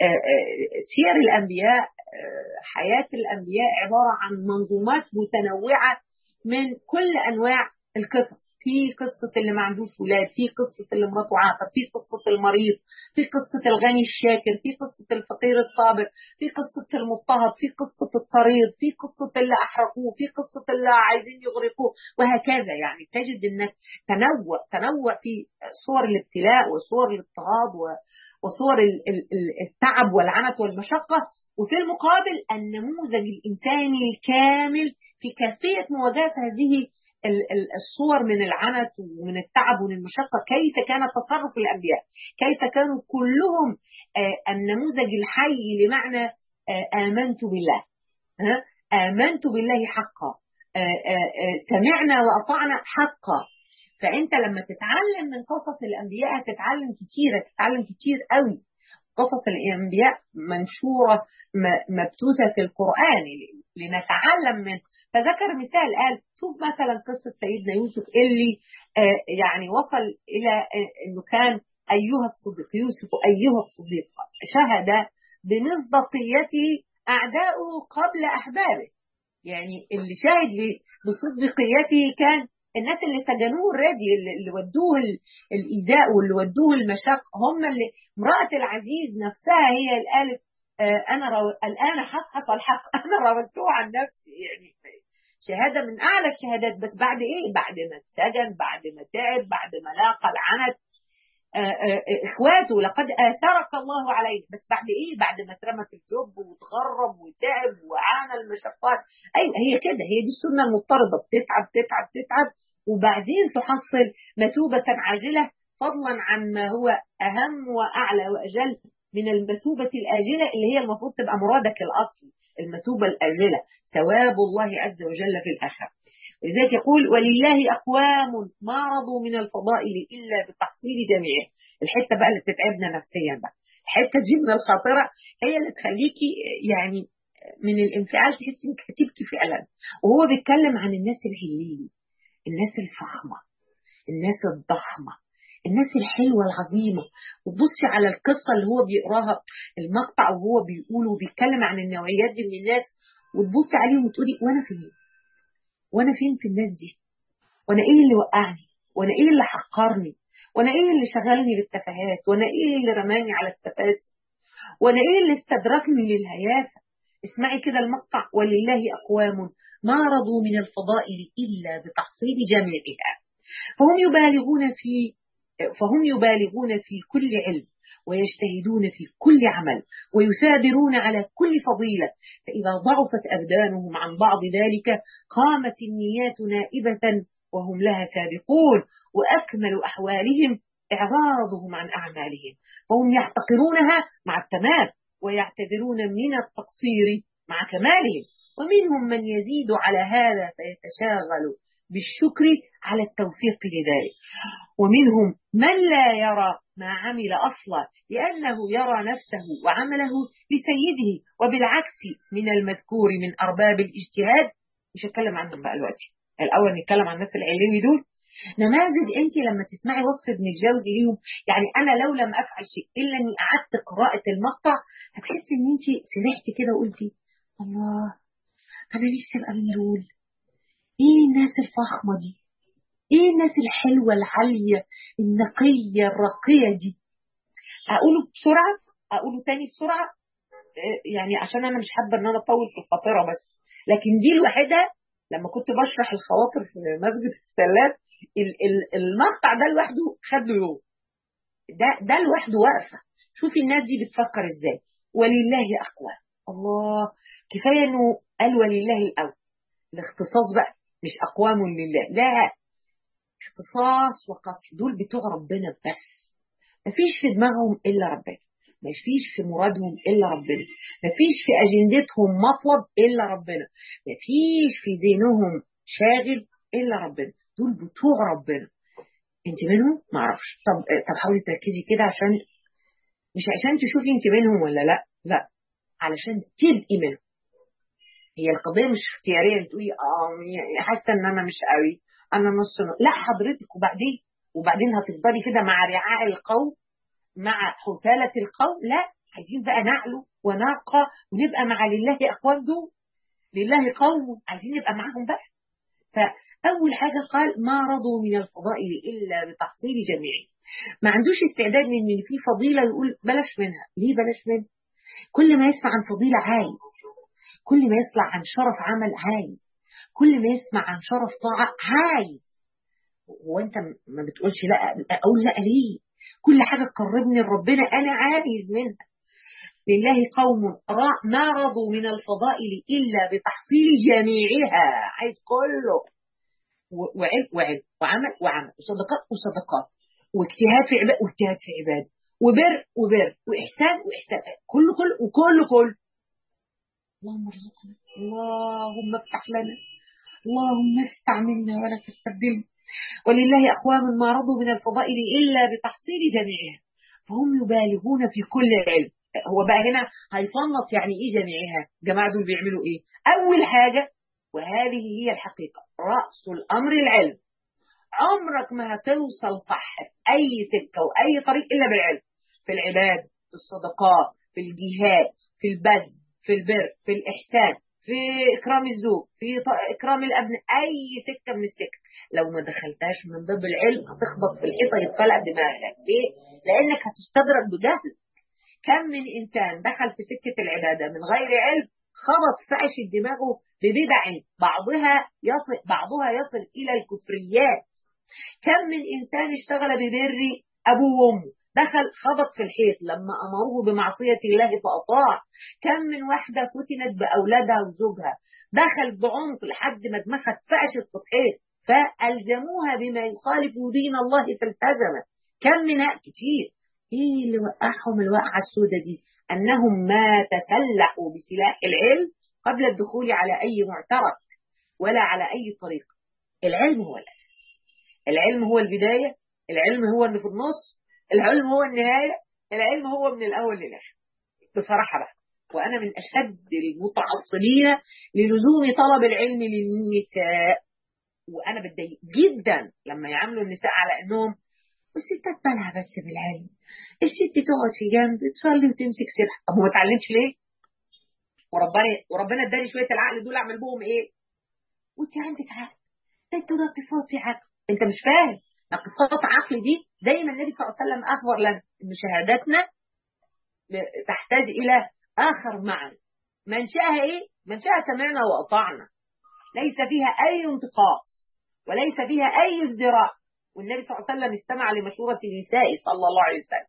سير الأنبياء حياة الأنبياء عبارة عن منظومات متنوعة من كل أنواع القصص في قصة اللي ما عندوش ولاد في قصة اللي مراته عاقر في قصة المريض في قصة الغني الشاكر في قصة الفقير الصابر في قصة المضطهد في قصة الطريد في قصة اللي أحرقوه في قصة اللي عايزين يغرقوه وهكذا يعني تجد أنك تنوع تنوع في صور الابتلاء وصور الاضطهاد وصور التعب والعنت والمشقة وفي المقابل النموذج الإنساني الكامل في كيفية مواجهة هذه الصور من العنت ومن التعب ومن المشقة كيف كان تصرف الأنبياء كيف كانوا كلهم النموذج الحي لمعنى آمنت بالله آمنت بالله حقا سمعنا وأطعنا حقا فأنت لما تتعلم من قصص الأنبياء هتتعلم كتير هتتعلم كتير قوي قصص الأنبياء منشورة مبثوثة في القرآن لنتعلم منه فذكر مثال قال شوف مثلا قصة سيدنا يوسف اللي آه يعني وصل إلى آه أنه كان أيها الصديق يوسف أيها الصديق شهد بمصداقيته أعداؤه قبل أحبابه يعني اللي شاهد بصديقيته كان الناس اللي سجنوه الرادي اللي ودوه الإيذاء واللي ودوه المشاق هم اللي امرأة العزيز نفسها هي اللي قالت آه أنا رو... الآن حصحص الحق أنا راودته عن نفسي يعني شهادة من أعلى الشهادات بس بعد إيه؟ بعد ما اتسجن بعد ما تعب بعد ما لاقى العنت اخواته لقد اثرك الله عليه بس بعد ايه بعد ما اترمى في الجب وتغرب وتعب وعانى المشقات ايوه هي كده هي دي السنه المضطرده بتتعب تتعب تتعب وبعدين تحصل مثوبه عاجله فضلا عن ما هو اهم واعلى واجل من المثوبه الاجله اللي هي المفروض تبقى مرادك الاصلي المثوبه الاجله ثواب الله عز وجل في الاخره لذلك يقول ولله أقوام ما رضوا من الفضائل إلا بتحصيل جميعه الحتة بقى اللي بتتعبنا نفسيا بقى الحتة دي من الخاطرة هي اللي تخليكي يعني من الانفعال تحسي انك هتبكي فعلا وهو بيتكلم عن الناس الهليل الناس الفخمة الناس الضخمة الناس الحلوة العظيمة وتبصي على القصة اللي هو بيقراها المقطع وهو بيقول وبيتكلم عن النوعيات دي من الناس وتبصي عليهم وتقولي وانا فين وانا فين في الناس دي وانا ايه اللي وقعني وانا ايه اللي حقرني وانا ايه اللي شغلني بالتفاهات وانا ايه اللي رماني على التفاسي وانا ايه اللي استدركني للهيافه اسمعي كده المقطع ولله اقوام ما رضوا من الفضائل الا بتحصيل جميعها فهم يبالغون في فهم يبالغون في كل علم ويجتهدون في كل عمل ويثابرون على كل فضيلة فإذا ضعفت أبدانهم عن بعض ذلك قامت النيات نائبة وهم لها سابقون وأكمل أحوالهم إعراضهم عن أعمالهم فهم يحتقرونها مع التمام ويعتذرون من التقصير مع كمالهم ومنهم من يزيد على هذا فيتشاغل بالشكر على التوفيق لذلك ومنهم من لا يرى ما عمل أصلا لأنه يرى نفسه وعمله لسيده وبالعكس من المذكور من أرباب الاجتهاد مش هتكلم عنهم بقى دلوقتي الأول نتكلم عن الناس العلوي دول نماذج انت لما تسمعي وصف ابن الجوزي ليهم يعني انا لو لم افعل شيء الا اني قعدت قراءه المقطع هتحسي ان انت فرحتي كده وقلتي الله انا نفسي ابقى من دول ايه الناس الفخمه دي ايه الناس الحلوه العاليه النقيه الراقيه دي اقوله بسرعه اقوله تاني بسرعه يعني عشان انا مش حابه ان انا اطول في الخاطره بس لكن دي الوحيده لما كنت بشرح الخواطر في مسجد السلات المقطع ده لوحده خد له يوم ده ده لوحده واقفه شوفي الناس دي بتفكر ازاي ولله اقوى الله كفايه انه قال ولله الاول الاختصاص بقى مش اقوام لله لا اختصاص وقصر دول بتوع ربنا بس مفيش في دماغهم الا ربنا مفيش في مرادهم الا ربنا مفيش في اجندتهم مطلب الا ربنا مفيش في ذهنهم شاغل الا ربنا دول بتوع ربنا انت منهم معرفش طب طب حاولي تركزي كده عشان مش عشان تشوفي انت منهم ولا لا لا علشان تبقي منهم هي القضيه مش اختياريه تقولي اه حاسه ان انا مش قوي انا نص لا حضرتك وبعدين وبعدين هتفضلي كده مع رعاع القوم مع حثالة القوم لا عايزين بقى نعلو ونرقى ونبقى مع لله أقوام دول لله قوم عايزين نبقى معاهم بقى فأول حاجة قال ما رضوا من الفضائل إلا بتحصيل جميعه ما عندوش استعداد من ان في فضيلة يقول بلاش منها ليه بلاش منها كل ما يسمع عن فضيلة عايز كل ما يسمع عن شرف عمل عايز كل ما يسمع عن شرف طاعة عايز هو انت ما بتقولش لا اقول لا ليه كل حاجة تقربني لربنا أنا عايز منها لله قوم ما رضوا من الفضائل إلا بتحصيل جميعها عايز كله وعلم وعلم وعمل وعمل وصدقات وصدقات واجتهاد في عباد واجتهاد في عباد وبر وبر وإحسان وإحسان كله كله وكله كله اللهم ارزقنا اللهم افتح لنا اللهم استعملنا ولا تستبدلنا ولله أقوام ما رضوا من الفضائل إلا بتحصيل جميعها فهم يبالغون في كل علم هو بقى هنا هيصنط يعني إيه جميعها جماعة دول بيعملوا إيه أول حاجة وهذه هي الحقيقة رأس الأمر العلم عمرك ما هتوصل صح في أي سكة وأي طريق إلا بالعلم في العباد في الصدقات في الجهاد في البذل في البر في الإحسان في إكرام الزوج في إكرام الأبناء أي سكة من السكة لو ما دخلتهاش من باب العلم هتخبط في الحيطة يتفلق دماغك ليه؟ لأنك هتستدرك بجهل كم من إنسان دخل في سكة العبادة من غير علم خبط فعش دماغه ببدع بعضها يصل بعضها يصل الى الكفريات كم من انسان اشتغل ببر ابوه وامه دخل خبط في الحيط لما امروه بمعصيه الله فاطاع كم من واحده فتنت باولادها وزوجها دخل بعمق لحد ما دماغها اتفقشت في الحيط فالزموها بما يخالف دين الله فالتزمت كم منها كتير ايه اللي وقعهم الوقعه السوداء دي انهم ما تسلحوا بسلاح العلم قبل الدخول على اي معترك ولا على اي طريق العلم هو الاساس العلم هو البدايه العلم هو اللي في النص العلم هو النهايه العلم هو من الاول للاخر بصراحه بقى وانا من اشد المتعصبين للزوم طلب العلم للنساء وانا بتضايق جدا لما يعاملوا النساء على انهم والستات مالها بس بالعلم الست تقعد في جنب تصلي وتمسك سلاح طب هو ما اتعلمش ليه؟ وربنا وربنا اداني شويه العقل دول اعمل بهم ايه؟ وانت عندك عقل ده انتوا ناقصات عقل انت مش فاهم ناقصات عقل دي زي ما النبي صلى الله عليه وسلم اخبر لنا ان شهادتنا تحتاج الى اخر معنى منشاها ايه؟ منشاها سمعنا واطعنا ليس فيها اي انتقاص وليس فيها اي ازدراء والنبي صلى الله عليه وسلم استمع لمشورة نسائه صلى الله عليه وسلم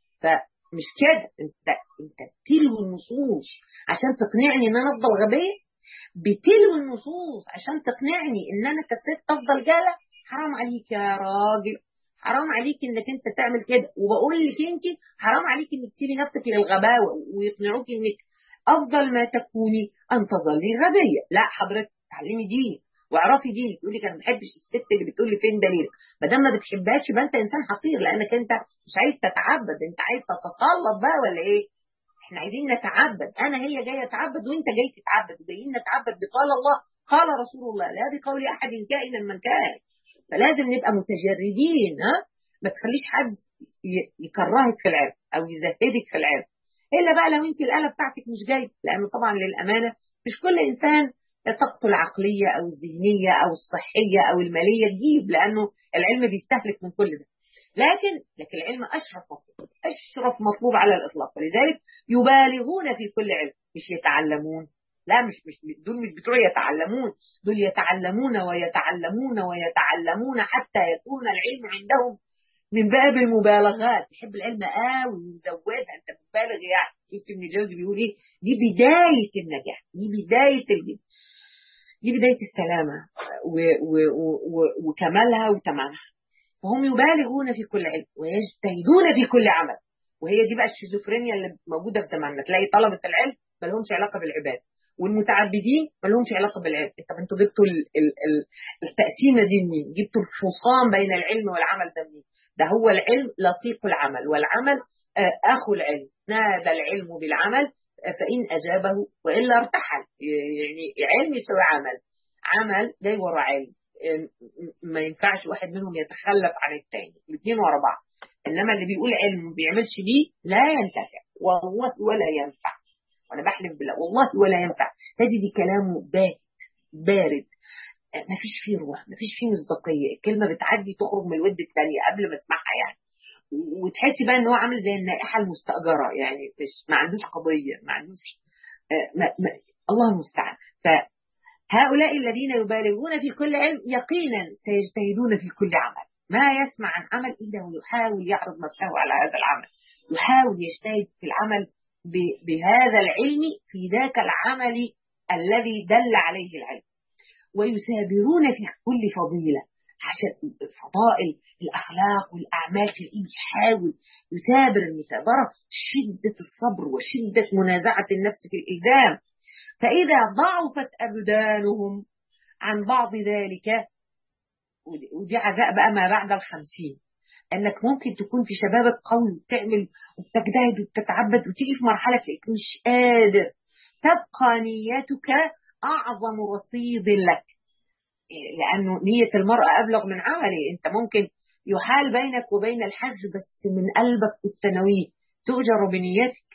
فمش كده انت انت بتلوي النصوص عشان تقنعني ان انا افضل غبية بتلوي النصوص عشان تقنعني ان انا كست افضل جالة حرام عليك يا راجل حرام عليك انك انت تعمل كده وبقول لك انت حرام عليك انك تسيبي نفسك للغباوه ويقنعوك انك افضل ما تكوني ان تظلي غبيه لا حضرتك تعلمي دينك واعرفي دينك يقول لك انا ما بحبش الست اللي بتقول لي فين دليلك ما دام ما بتحبهاش يبقى انت انسان حقير لانك انت مش عايز تتعبد انت عايز تتسلط بقى ولا ايه احنا عايزين نتعبد انا هي جايه اتعبد وانت جاي تتعبد وجايين نتعبد بقال الله قال رسول الله لا بقول احد كائنا من كان فلازم نبقى متجردين ها ما تخليش حد يكرهك في العلم او يزهدك في العلم الا بقى لو انت الاله بتاعتك مش جايه لانه طبعا للامانه مش كل انسان طاقته العقليه او الذهنيه او الصحيه او الماليه تجيب لانه العلم بيستهلك من كل ده لكن لكن العلم اشرف مطلوب اشرف مطلوب على الاطلاق ولذلك يبالغون في كل علم مش يتعلمون لا مش مش دول مش بتوع يتعلمون دول يتعلمون ويتعلمون ويتعلمون حتى يكون العلم عندهم من باب المبالغات يحب العلم قوي ويزودها انت مبالغ يعني شفت ابن الجوزي بيقول ايه دي بدايه النجاح دي بدايه الجد. دي بدايه السلامه و و و وكمالها وتمامها فهم يبالغون في كل علم ويجتهدون في كل عمل وهي دي بقى الشيزوفرينيا اللي موجوده في زماننا تلاقي طلبه العلم ما لهمش علاقه بالعباده والمتعبدين ما لهمش علاقه بالعلم طب انتوا جبتوا ال ال ال التقسيمه دي منين جبتوا الفصام بين العلم والعمل ده منين ده هو العلم لصيق العمل والعمل اخو العلم نادى العلم بالعمل فان اجابه والا ارتحل يعني علم يساوي عمل عمل جاي ورا علم ما ينفعش واحد منهم يتخلف عن الثاني الاثنين ورا بعض انما اللي بيقول علم ما بيعملش بيه لا ينتفع والله ولا ينفع وانا بحلف بالله والله ولا ينفع تجدي كلامه بارد بارد ما فيش فيه روح ما فيش فيه مصداقيه الكلمه بتعدي تخرج من الود الثانيه قبل ما اسمعها يعني وتحسي بقى ان هو عامل زي النائحه المستاجره يعني مش ما عندوش قضيه ما عندوش ما ما الله المستعان فهؤلاء الذين يبالغون في كل علم يقينا سيجتهدون في كل عمل ما يسمع عن عمل الا ويحاول يعرض نفسه على هذا العمل يحاول يجتهد في العمل بهذا العلم في ذاك العمل الذي دل عليه العلم ويثابرون في كل فضيلة عشان فضائل الأخلاق والأعمال تلاقيه يحاول يثابر المثابرة شدة الصبر وشدة منازعة النفس في الإلزام فإذا ضعفت أبدانهم عن بعض ذلك ودي عزاء بقى ما بعد الخمسين انك ممكن تكون في شبابك قوي وبتعمل وبتجتهد وبتتعبد وتيجي في مرحله تلاقيك مش قادر تبقى نيتك اعظم رصيد لك لانه نيه المراه ابلغ من عمله انت ممكن يحال بينك وبين الحج بس من قلبك التنويه تؤجر بنيتك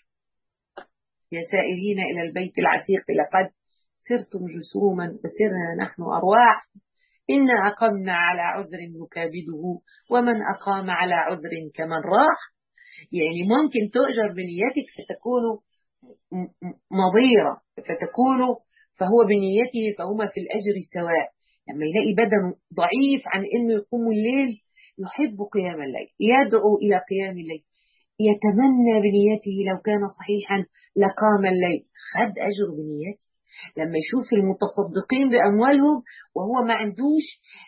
يا سائرين الى البيت العتيق لقد سرتم جسوما وسرنا نحن ارواح إنا أقمنا على عذر نكابده ومن أقام على عذر كمن راح يعني ممكن تؤجر بنيتك فتكون نظيرة فتكون فهو بنيته فهما في الأجر سواء لما يلاقي بدنه ضعيف عن إنه يقوم الليل يحب قيام الليل يدعو إلى قيام الليل يتمنى بنيته لو كان صحيحا لقام الليل خد أجر بنيته لما يشوف المتصدقين بأموالهم وهو ما عندوش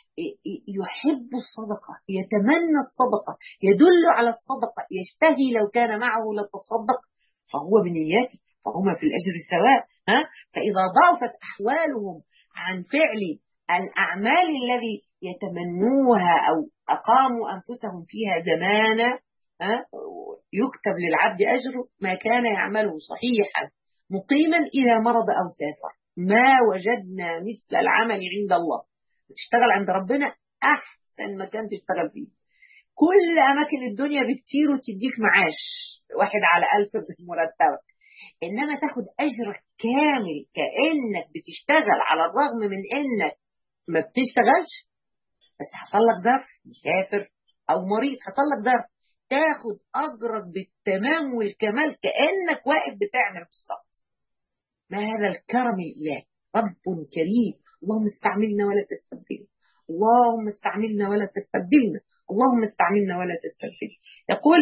يحب الصدقة يتمنى الصدقة يدل على الصدقة يشتهي لو كان معه لتصدق فهو بنيته فهما في الأجر سواء ها؟ فإذا ضعفت أحوالهم عن فعل الأعمال الذي يتمنوها أو أقاموا أنفسهم فيها زمانا ها؟ يكتب للعبد أجره ما كان يعمله صحيحا مقيما إذا مرض أو سافر ما وجدنا مثل العمل عند الله تشتغل عند ربنا أحسن مكان تشتغل فيه كل أماكن الدنيا بكتير وتديك معاش واحد على ألف مرتبك إنما تاخد أجر كامل كأنك بتشتغل على الرغم من إنك ما بتشتغلش بس حصل لك ظرف مسافر أو مريض حصل لك ظرف تاخد أجرك بالتمام والكمال كأنك واقف بتعمل بالظبط ما هذا الكرم لله رب كريم اللهم استعملنا ولا تستبدلنا اللهم استعملنا ولا تستبدلنا اللهم استعملنا ولا تستبدلنا يقول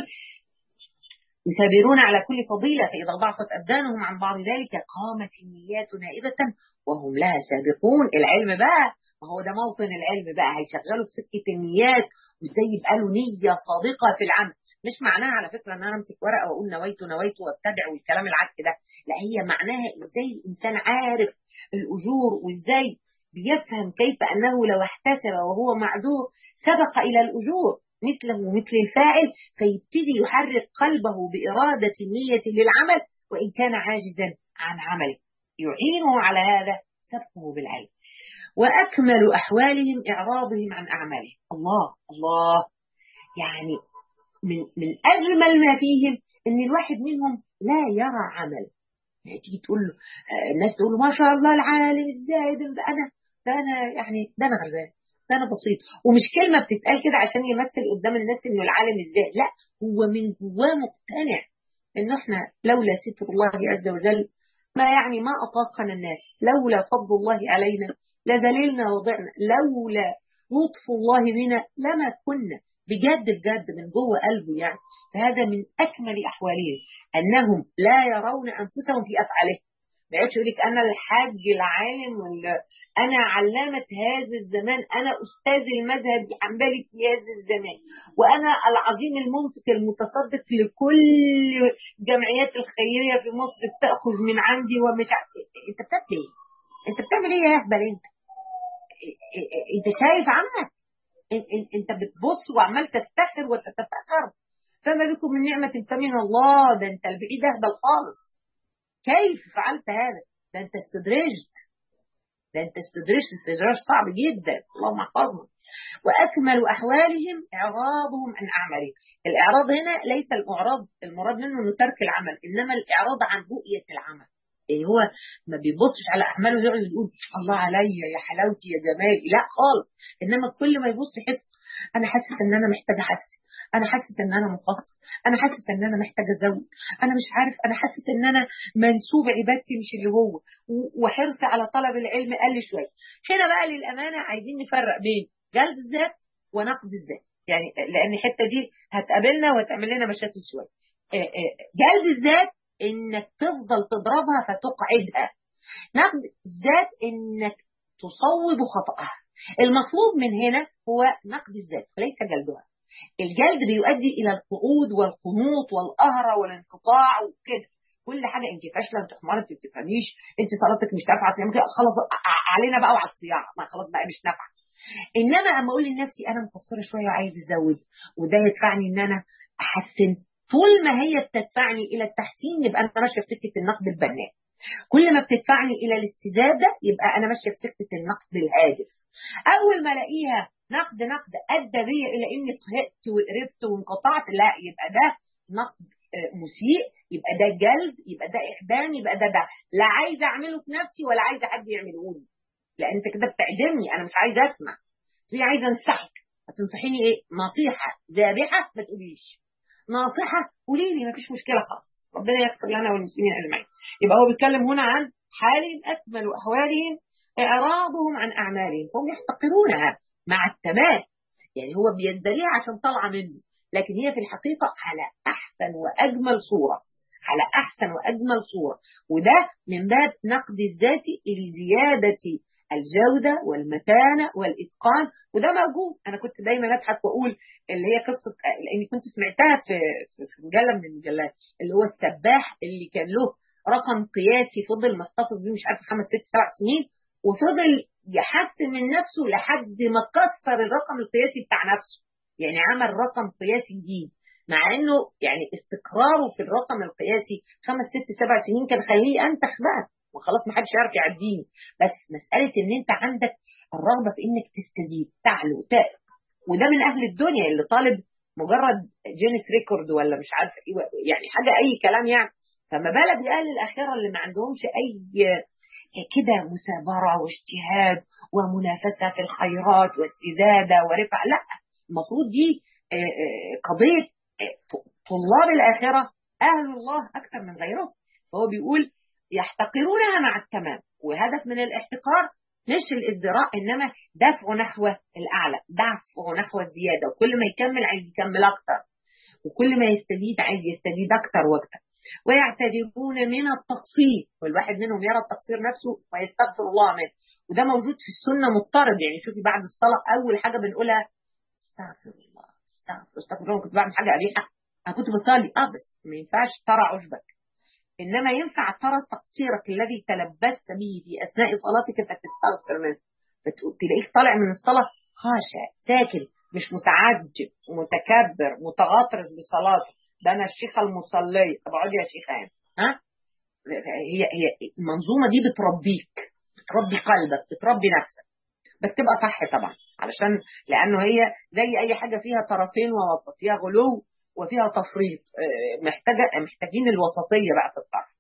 يثابرون على كل فضيلة فإذا ضعفت أبدانهم عن بعض ذلك قامت النيات نائبة وهم لها سابقون العلم بقى ما هو ده موطن العلم بقى هيشغلوا في سكة النيات وازاي يبقى له نية صادقة في العمل مش معناها على فكرة ان انا امسك ورقة واقول نويت نويت وابتدع والكلام العك ده لا هي معناها ازاي الانسان عارف الاجور وازاي بيفهم كيف انه لو احتسب وهو معذور سبق الى الاجور مثله مثل الفاعل فيبتدي يحرك قلبه بإرادة النية للعمل وإن كان عاجزا عن عمله يعينه على هذا سبقه بالعلم وأكمل أحوالهم إعراضهم عن أعمالهم الله الله يعني من, من أجمل ما فيهم إن الواحد منهم لا يرى عمل يعني تيجي تقول له الناس تقول له ما شاء الله العالم ازاي ده انا ده انا يعني ده انا غلبان ده انا بسيط ومش كلمه بتتقال كده عشان يمثل قدام الناس انه العالم ازاي لا هو من جواه مقتنع انه احنا لولا ستر الله عز وجل ما يعني ما اطاقنا الناس لولا فضل الله علينا لذللنا وضعنا لولا لطف الله بنا لما كنا بجد بجد من جوه قلبه يعني فهذا من اكمل احوالهم انهم لا يرون انفسهم في افعالهم ما يقعدش يقول لك انا الحاج العالم ولا انا علامه هذا الزمان انا استاذ المذهب الحنبلي في هذا الزمان وانا العظيم المنفق المتصدق لكل الجمعيات الخيريه في مصر بتاخذ من عندي ومش عارف انت بتعمل ايه؟ انت بتعمل ايه يا اهبل انت؟ انت شايف عملك انت بتبص وعمال تفتخر وتتفخر فما بكم من نعمه فمن الله ده انت البعيد اهبل خالص كيف فعلت هذا؟ ده انت استدرجت ده انت استدرجت استدراج صعب جدا اللهم احفظنا واكمل احوالهم اعراضهم عن اعمالهم الاعراض هنا ليس الاعراض المراد منه انه ترك العمل انما الاعراض عن رؤيه العمل يعني هو ما بيبصش على اعماله يقعد يقول الله عليا يا حلاوتي يا جمالي لا خالص انما كل ما يبص يحس انا حاسس ان انا محتاج احسن انا حاسس ان انا مقصر انا حاسس ان انا محتاج ازود انا مش عارف انا حاسس ان انا منسوب عبادتي مش اللي هو وحرصي على طلب العلم قل شويه هنا بقى للامانه عايزين نفرق بين جلد الذات ونقد الذات يعني لان الحته دي هتقابلنا وهتعمل لنا مشاكل شويه جلد الذات انك تفضل تضربها فتقعدها نقد الذات انك تصوب خطأها المطلوب من هنا هو نقد الذات وليس جلدها الجلد بيؤدي الى القعود والقنوط والقهرة والانقطاع وكده كل حاجه انت فاشله انت حماره انت بتفهميش انت صلاتك مش نافعه خلاص علينا بقى وعلى الصياعه ما خلاص بقى مش نافعه انما اما اقول لنفسي انا مقصره شويه وعايز ازود وده يدفعني ان انا احسن طول ما هي بتدفعني الى التحسين يبقى انا ماشيه في سكه النقد البناء كل ما بتدفعني الى الاستزاده يبقى انا ماشيه في سكه النقد الهادف اول ما الاقيها نقد نقد ادى بيا الى اني طهقت وقرفت وانقطعت لا يبقى ده نقد مسيء يبقى ده جلد يبقى ده احدام يبقى ده ده لا عايزه اعمله في نفسي ولا عايزه حد يعمله لي لا انت كده بتعدمني انا مش عايزه اسمع في عايزه انصحك هتنصحيني ايه نصيحه ذابحه ما تقوليش ناصحه قولي لي مفيش مشكله خالص ربنا يغفر لنا والمسلمين اجمعين يبقى هو بيتكلم هنا عن حالهم أكمل أحوالهم إعراضهم عن أعمالهم فهم يحتقرونها مع التمام يعني هو بيزدريها عشان طالعة منه لكن هي في الحقيقة على أحسن وأجمل صورة على أحسن وأجمل صورة وده من باب نقد الذات لزيادة الجودة والمتانة والإتقان وده موجود أنا كنت دايما أضحك وأقول اللي هي قصة لأني كنت سمعتها في في مجلة من المجلات اللي هو السباح اللي كان له رقم قياسي فضل محتفظ بيه مش عارف خمس ست سبع سنين وفضل يحسن من نفسه لحد ما كسر الرقم القياسي بتاع نفسه يعني عمل رقم قياسي جديد مع انه يعني استقراره في الرقم القياسي خمس ست سبع سنين كان خليه انتخ بقى وخلاص ما حدش يعرف يعديني بس مساله ان انت عندك الرغبه في انك تستزيد تعلو تقل وده من اهل الدنيا اللي طالب مجرد جينيس ريكورد ولا مش عارف ايه يعني حاجه اي كلام يعني فما بالك باهل الاخره اللي ما عندهمش اي كده مثابره واجتهاد ومنافسه في الخيرات واستزاده ورفع لا المفروض دي قضيه طلاب الاخره اهل الله اكثر من غيرهم فهو بيقول يحتقرونها مع التمام وهدف من الاحتقار مش الازدراء انما دفع نحو الاعلى دفع نحو الزياده وكل ما يكمل عايز يكمل اكتر وكل ما يستزيد عايز يستزيد اكتر واكتر ويعتذرون من التقصير والواحد منهم يرى التقصير نفسه ويستغفر الله منه وده موجود في السنه مضطرد يعني شوفي بعد الصلاه اول حاجه بنقولها استغفر الله استغفر استغفر الله كنت بعمل حاجه قبيحه انا كنت بصلي اه بس ما ينفعش ترى عشبك انما ينفع ترى تقصيرك الذي تلبست به في اثناء صلاتك فتستغفر منه تلاقيك طالع من الصلاه خاشع ساكن مش متعجب متكبر متغطرس بصلاته ده انا الشيخه المصليه طب اقعدي يا شيخه يعني ها هي هي المنظومه دي بتربيك بتربي قلبك بتربي نفسك بس تبقى صح طبعا علشان لانه هي زي اي حاجه فيها طرفين ووسط فيها غلو وفيها تفريط محتاجه محتاجين الوسطيه بقى في الطرف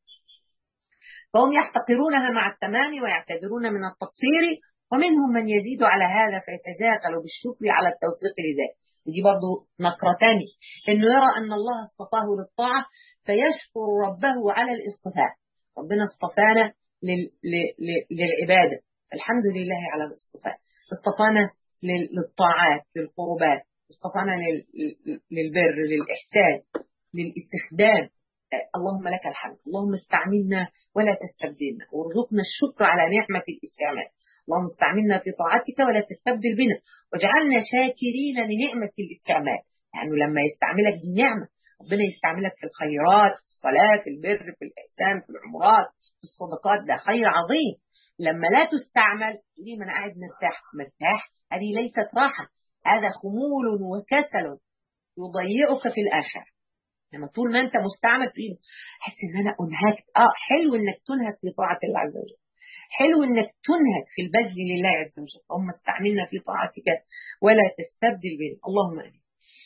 فهم يحتقرونها مع التمام ويعتذرون من التقصير ومنهم من يزيد على هذا فيتجاهل بالشكر على التوفيق لذلك دي برضو نقرة تانية انه يرى ان الله اصطفاه للطاعة فيشكر ربه على الاصطفاء ربنا اصطفانا لل... ل... ل... للعبادة الحمد لله على الاصطفاء اصطفانا لل... للطاعات للقربات اصطفانا لل... للبر للإحسان للاستخدام اللهم لك الحمد اللهم استعملنا ولا تستبدلنا وارزقنا الشكر على نعمة الاستعمال اللهم استعملنا في طاعتك ولا تستبدل بنا واجعلنا شاكرين لنعمة الاستعمال يعني لما يستعملك دي نعمة ربنا يستعملك في الخيرات في الصلاة في البر في الإحسان في العمرات في الصدقات ده خير عظيم لما لا تستعمل ليه ما أنا قاعد مرتاح مرتاح هذه ليست راحة هذا خمول وكسل يضيعك في الآخرة لما طول ما انت مستعمل تقول حس ان انا انهكت اه حلو انك تنهك في طاعه الله عز وجل حلو انك تنهك في البذل لله عز وجل اللهم استعملنا في طاعتك ولا تستبدل بنا اللهم امين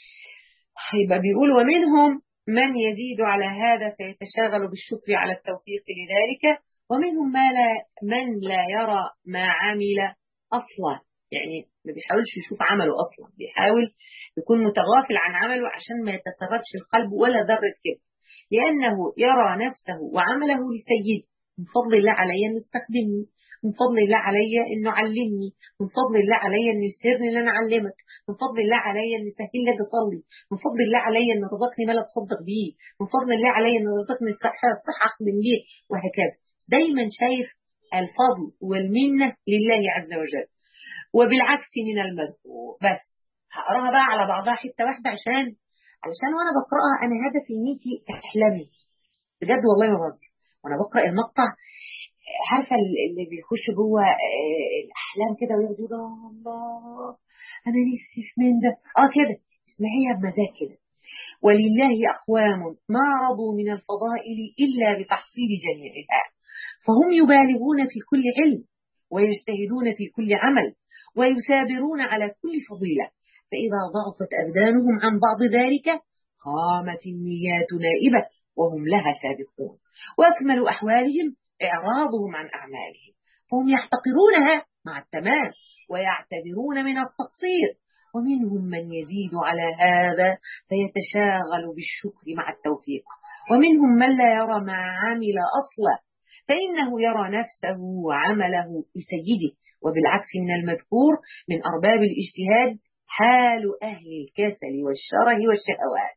يبقى بيقول ومنهم من يزيد على هذا فيتشاغل بالشكر على التوفيق لذلك ومنهم ما لا من لا يرى ما عمل اصلا يعني ما بيحاولش يشوف عمله اصلا بيحاول يكون متغافل عن عمله عشان ما يتسربش القلب ولا ذره كده لانه يرى نفسه وعمله لسيده من فضل الله علي انه يستخدمني من فضل الله علي انه علمني من فضل الله علي انه يسرني ان انا اعلمك من فضل الله علي انه يسهل لك اصلي من فضل الله علي انه رزقني ما لا تصدق بيه من فضل الله علي انه رزقني الصحه الصحه اخدم بيه وهكذا دايما شايف الفضل والمنه لله عز وجل وبالعكس من المذكور بس هقراها بقى على بعضها حته واحده عشان علشان وانا بقراها انا هدفي ان انت تحلمي بجد والله ما بهزر وانا بقرا المقطع عارفه اللي بيخش جوه الاحلام كده ويقعد يقول الله انا نفسي في من ده اه كده اسمعيها بمزاج كده ولله اقوام ما رضوا من الفضائل الا بتحصيل جميعها فهم يبالغون في كل علم ويجتهدون في كل عمل ويثابرون على كل فضيله فاذا ضعفت ابدانهم عن بعض ذلك قامت النيات نائبه وهم لها سابقون واكمل احوالهم إعراضهم عن أعمالهم فهم يحتقرونها مع التمام ويعتذرون من التقصير ومنهم من يزيد على هذا فيتشاغل بالشكر مع التوفيق ومنهم من لا يرى ما عمل أصلا فإنه يرى نفسه وعمله لسيده وبالعكس من المذكور من أرباب الاجتهاد حال أهل الكسل والشره والشهوات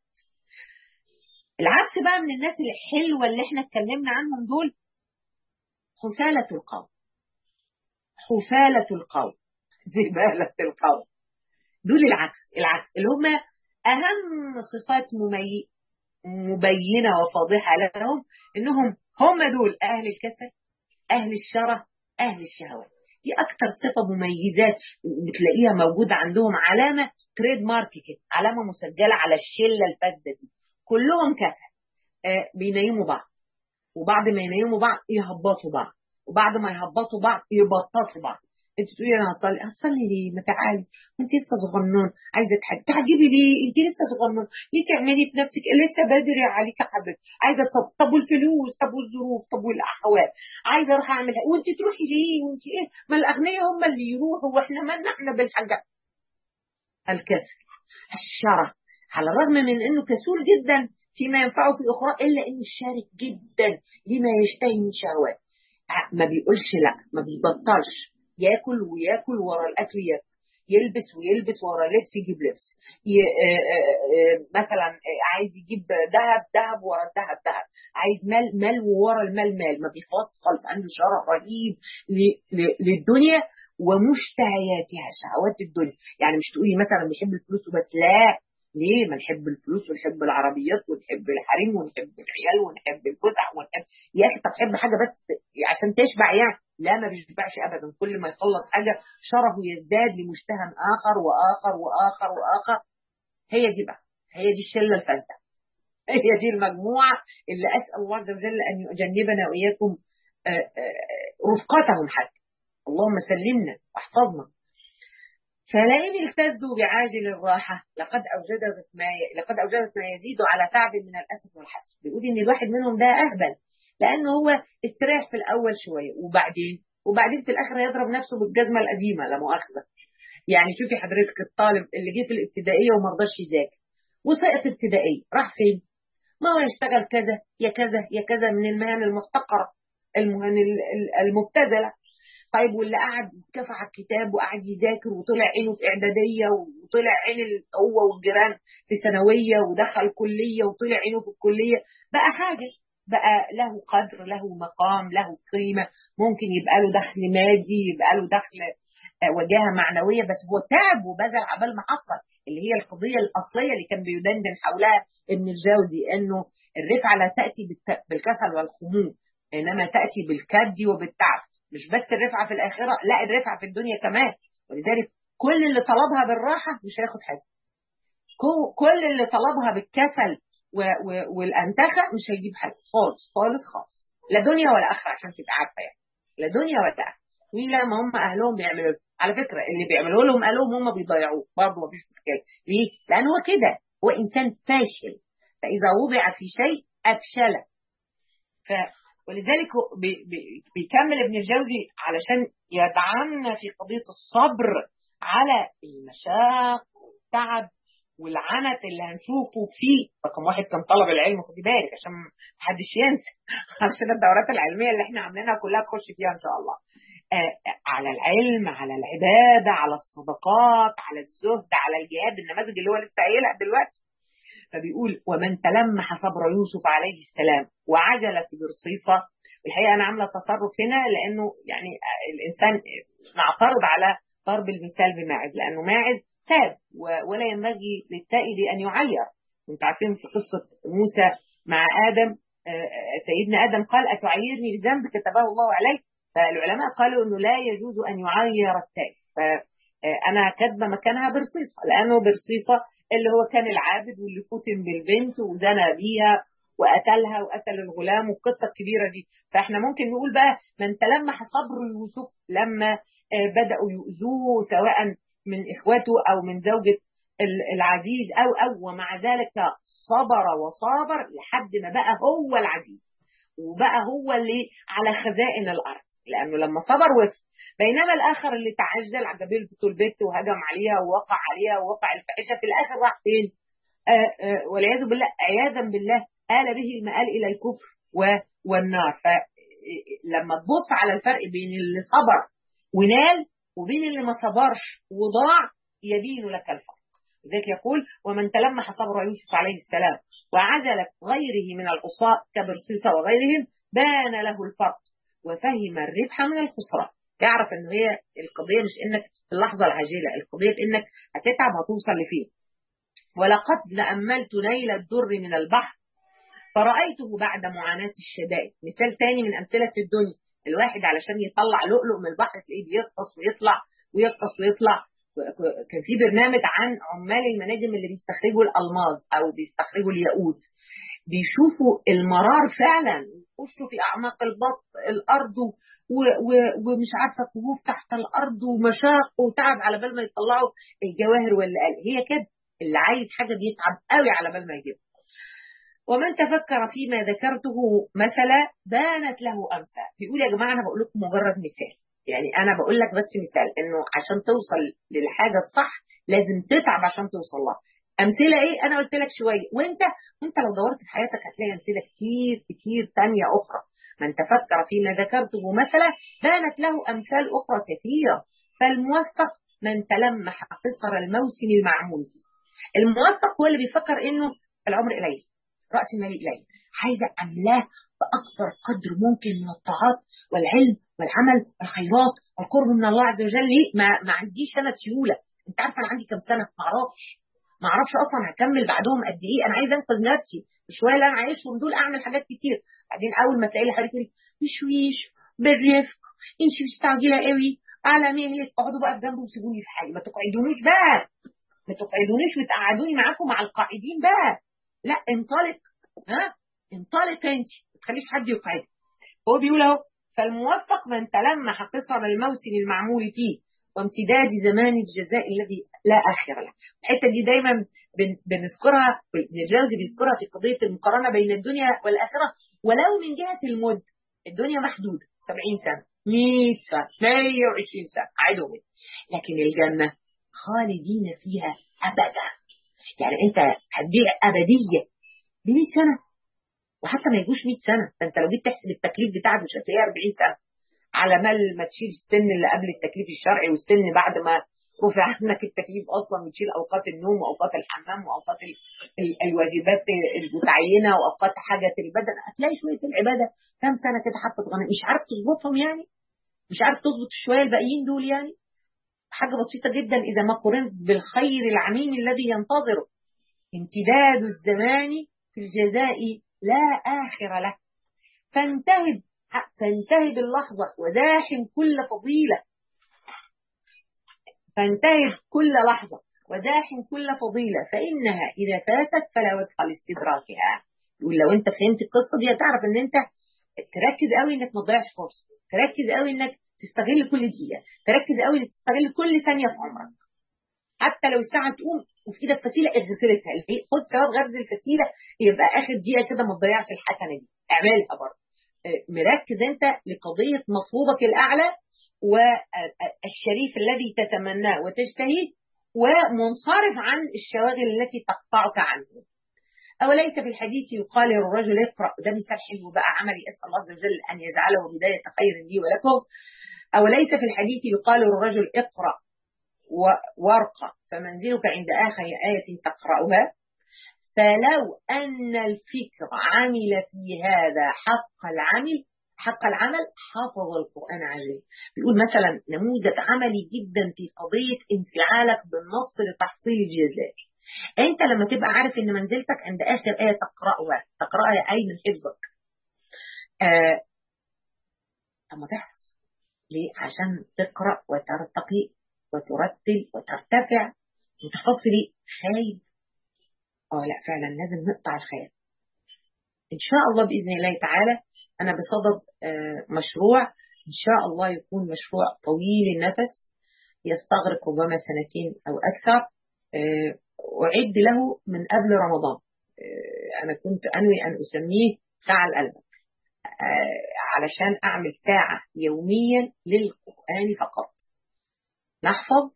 العكس بقى من الناس الحلوة اللي احنا اتكلمنا عنهم دول حثالة القوم حثالة القوم زبالة القوم دول العكس العكس اللي هم أهم صفات ممي... مبينة وفاضحة لهم إنهم هم دول أهل الكسل أهل الشره أهل الشهوات دي أكتر صفة مميزات بتلاقيها موجودة عندهم علامة تريد مارك كده علامة مسجلة على الشلة الفاسدة دي كلهم كسل آه بينيموا بعض وبعد ما ينيموا بعض يهبطوا بعض وبعد ما يهبطوا بعض يبططوا بعض انت تقولي انا هصلي هتصلي ليه ما تعالي انت لسه صغنون عايزه تحج تعجبي ليه انت لسه صغنون ليه تعملي في نفسك لسه بدري عليك يا حبيبتي عايزه تصلي طب والفلوس طب والظروف طب والاحوال عايزه اروح اعمل وانت تروحي ليه وانت ايه ما الاغنياء هم اللي يروحوا واحنا مالنا احنا بالحاجه الكسل الشرع على الرغم من انه كسول جدا فيما ينفعه في اخرى الا انه شارك جدا لما يشتهي من شهوات ما بيقولش لا ما بيبطلش ياكل وياكل ورا الاكل ياكل يلبس ويلبس ورا لبس يجيب لبس ي... آآ آآ مثلا عايز يجيب ذهب ذهب ورا الذهب ذهب عايز مال مال ورا المال مال ما بيخلص خالص عنده شرف رهيب ل... ل... للدنيا ومشتهياتها شهوات الدنيا يعني مش تقولي مثلا بيحب الفلوس وبس لا ليه ما نحب الفلوس ونحب العربيات ونحب الحريم ونحب العيال ونحب الفسح ونحب يا اخي طب تحب حاجه بس عشان تشبع يعني لا ما بيشبعش ابدا كل ما يخلص حاجه شرفه يزداد لمشتهى اخر واخر واخر واخر هي دي بقى هي دي الشله الفاسده هي دي المجموعه اللي اسال الله عز وجل ان يجنبنا واياكم رفقتهم حتى اللهم سلمنا واحفظنا فلئن التذوا بعاجل الراحة لقد أوجدت ما لقد أوجدت ما يزيد على تعب من الأسف والحسد بيقول إن الواحد منهم ده أهبل لأنه هو استريح في الأول شوية وبعدين وبعدين في الآخر يضرب نفسه بالجزمة القديمة لا مؤاخذة يعني شوفي حضرتك الطالب اللي جه في الابتدائية وما رضاش يذاكر وسقط ابتدائية راح فين؟ ما هو يشتغل كذا يا كذا يا كذا من المهن المحتقرة المهن المبتذلة طيب واللي قعد كفى على الكتاب وقعد يذاكر وطلع عينه في اعداديه وطلع عين هو والجيران في ثانويه ودخل كليه وطلع عينه في الكليه بقى حاجه بقى له قدر له مقام له قيمه ممكن يبقى له دخل مادي يبقى له دخل وجاهه معنويه بس هو تعب وبذل عبال ما حصل اللي هي القضيه الاصليه اللي كان بيدندن حولها ابن الجوزي انه الرفعه لا تاتي بالكسل والخمول انما تاتي بالكد وبالتعب مش بس الرفعه في الاخره لا الرفعه في الدنيا كمان ولذلك كل اللي طلبها بالراحه مش هياخد حاجه كل اللي طلبها بالكسل و و والانتخه مش هيجيب حاجه خالص خالص خالص لا دنيا ولا اخره عشان تبقى عارفه يعني لا دنيا ولا اخره ولا ما هم اهلهم بيعملوا على فكره اللي بيعملوا لهم اهلهم هم بيضيعوه برضه مفيش مشكله ليه؟ لان هو كده هو انسان فاشل فاذا وضع في شيء افشله ف ولذلك بي بي بيكمل ابن الجوزي علشان يدعمنا في قضية الصبر على المشاق والتعب والعنت اللي هنشوفه فيه رقم واحد كان طلب العلم خدي بالك عشان محدش ينسى عشان الدورات العلمية اللي احنا عاملينها كلها تخش فيها ان شاء الله آه على العلم على العبادة على الصدقات على الزهد على الجهاد النماذج اللي هو لسه قايلها دلوقتي فبيقول ومن تلمح صبر يوسف عليه السلام وعجلت برصيصة الحقيقة أنا عاملة تصرف هنا لأنه يعني الإنسان نعترض على ضرب المثال بماعز لأنه ماعز تاب ولا ينبغي للتائب أن يعير انتوا عارفين في قصة موسى مع آدم سيدنا آدم قال أتعيرني بذنب كتبه الله عليه فالعلماء قالوا أنه لا يجوز أن يعير التائب فأنا كاتبة مكانها برصيصة لأنه برصيصة اللي هو كان العابد واللي فتن بالبنت وزنى بيها وقتلها وقتل الغلام والقصة الكبيرة دي فاحنا ممكن نقول بقى من تلمح صبر يوسف لما بدأوا يؤذوه سواء من إخوته أو من زوجة العزيز أو أو ومع ذلك صبر وصابر لحد ما بقى هو العزيز وبقى هو اللي على خزائن الأرض لأنه لما صبر وصل بينما الآخر اللي تعجل عجبته البيت وهجم عليها ووقع عليها ووقع الفاحشة في الآخر راح فين؟ والعياذ بالله عياذا بالله آل به المآل إلى الكفر والنار لما تبص على الفرق بين اللي صبر ونال وبين اللي ما صبرش وضاع يبين لك الفرق ذلك يقول ومن تلمح صبر يوسف عليه السلام وعجلت غيره من العصاة كبرسيسة وغيرهم بان له الفرق وفهم الربح من الخسران يعرف ان هي القضيه مش انك في اللحظه العاجله القضيه انك هتتعب هتوصل لفين ولقد لأملت نيل الدر من البحر فرأيته بعد معاناة الشدائد مثال تاني من أمثلة الدنيا الواحد علشان يطلع لؤلؤ من البحر تلاقيه بيغطس ويطلع ويغطس ويطلع كان في برنامج عن عمال المناجم اللي بيستخرجوا الألماظ أو بيستخرجوا الياقوت بيشوفوا المرار فعلا يخشوا في أعماق البط الأرض و و ومش عارفة كهوف تحت الأرض ومشاق وتعب على بال ما يطلعوا الجواهر ولا قال هي كده اللي عايز حاجة بيتعب قوي على بال ما يجيبها ومن تفكر فيما ذكرته مثلا بانت له أمثال بيقول يا جماعة أنا بقول لكم مجرد مثال يعني أنا بقول لك بس مثال إنه عشان توصل للحاجة الصح لازم تتعب عشان توصل لها أمثلة إيه أنا قلت لك شوية وأنت وأنت لو دورت في حياتك هتلاقي أمثلة كتير كتير تانية أخرى من تفكر فيما ذكرته مثلا بانت له أمثال أخرى كثيرة فالموفق من تلمح قصر الموسم المعمول فيه الموفق هو اللي بيفكر انه العمر قليل راس المال قليل عايزه املاه باكبر قدر ممكن من الطاعات والعلم والعمل والخيرات والقرب من الله عز وجل ليه ما, ما عنديش انا سيوله انت عارفه انا عندي كام سنه ما اعرفش ما اعرفش اصلا هكمل بعدهم قد ايه انا عايزه انقذ نفسي شويه اللي انا عايشهم دول اعمل حاجات كتير بعدين اول ما تلاقي لي حضرتك بشويش بالرفق انت مستعجله قوي على مهلك اقعدوا بقى جنبه وسيبوني في حالي ما تقعدونيش بقى ما تقعدونيش وتقعدوني معاكم مع القاعدين بقى لا انطلق ها انطلق انت ما تخليش حد يقعدك هو بيقول اهو فالموفق من تلمح قصر الموسم المعمول فيه وامتداد زمان الجزاء الذي لا اخر له الحته دي دايما بنذكرها ابن الجوزي بيذكرها في قضيه المقارنه بين الدنيا والاخره ولو من جهه المد الدنيا محدوده 70 سنه 100 سنه 120 سنه عدوا لكن الجنه خالدين فيها أبدا يعني أنت هتبيع أبدية ب 100 سنة وحتى ما يجوش 100 سنة ده أنت لو جيت تحسب التكليف بتاعك مش هتلاقيها 40 سنة على مال ما تشيل السن اللي قبل التكليف الشرعي والسن بعد ما رفع عنك التكليف اصلا وتشيل اوقات النوم واوقات الحمام واوقات ال ال الواجبات المتعينه واوقات حاجه البدن هتلاقي شويه العباده كام سنه كده حتى صغيره مش عارف تظبطهم يعني مش عارف تظبط الشويه الباقيين دول يعني حاجة بسيطة جدا إذا ما قرنت بالخير العميم الذي ينتظره امتداد الزمان في الجزاء لا آخر له فانتهب فانتهب اللحظة وداحم كل فضيلة فانتهب كل لحظة وداحم كل فضيلة فإنها إذا فاتت فلا وجه لاستدراكها يقول لو أنت فهمت القصة دي هتعرف إن أنت تركز قوي إنك ما تضيعش فرصة تركز قوي إنك تستغل كل دقيقة تركز قوي تستغل كل ثانية في عمرك حتى لو الساعة تقوم وفي ايدك فتيلة اغسلتها خد ثواب غرز الفتيلة يبقى آخر دقيقة كده ما تضيعش الحسنة دي اعملها برضه مركز انت لقضية مطلوبك الأعلى والشريف الذي تتمناه وتشتهيه ومنصرف عن الشواغل التي تقطعك عنه أوليس في الحديث يقال للرجل اقرأ ده مثال حلو بقى عملي أسأل الله عز وجل أن يجعله بداية خير لي ولكم أوليس في الحديث يقال للرجل اقرأ وارقى فمنزلك عند آخر آية تقرأها فلو أن الفكر عمل في هذا حق العمل حق العمل حفظ القرآن عجل بيقول مثلا نموذج عملي جدا في قضية انفعالك بالنص لتحصيل الجزاء انت لما تبقى عارف ان منزلتك عند اخر ايه تقراها تقراها اي من حفظك آه طب ما تحفظ ليه عشان تقرا وترتقي وترتل وترتفع وتحفظ ليه خايف اه لا فعلا لازم نقطع الخيال ان شاء الله باذن الله تعالى انا بصدد آه مشروع ان شاء الله يكون مشروع طويل النفس يستغرق ربما سنتين او اكثر آه أعد له من قبل رمضان أنا كنت أنوي أن أسميه ساعة القلب علشان أعمل ساعة يوميا للقرآن فقط نحفظ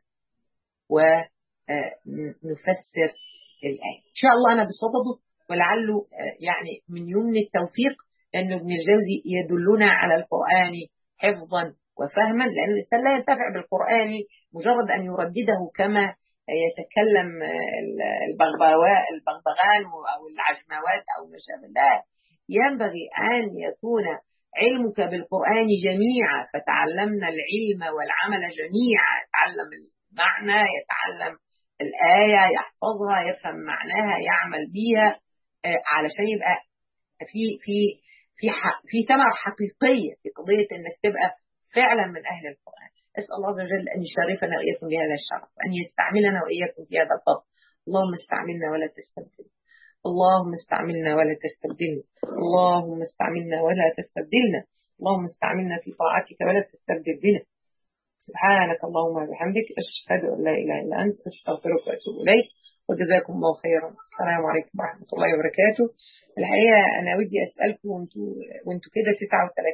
ونفسر الآية إن شاء الله أنا بصدده ولعله يعني من يمن التوفيق لأن ابن الجوزي يدلنا على القرآن حفظا وفهما لأن الإنسان لا ينتفع بالقرآن مجرد أن يردده كما يتكلم البغبغان أو العجموات أو ما شابه لا ينبغي أن يكون علمك بالقرآن جميعا فتعلمنا العلم والعمل جميعا يتعلم المعنى يتعلم الآية يحفظها يفهم معناها يعمل بيها علشان يبقى في في في في ثمرة حقيقية في قضية انك تبقى فعلا من اهل القرآن اسال الله عز وجل ان يشرفنا واياكم بهذا الشرف وان يستعملنا واياكم في هذا الفضل اللهم استعملنا ولا تستبدلنا اللهم استعملنا ولا تستبدلنا اللهم استعملنا ولا تستبدلنا اللهم استعملنا في طاعتك ولا تستبدل بنا سبحانك اللهم وبحمدك أشهد أن لا إله إلا أنت أستغفرك وأتوب إليك وجزاكم الله خيرا السلام عليكم ورحمة الله وبركاته الحقيقة أنا ودي أسألكم وانتوا وانتوا كده 39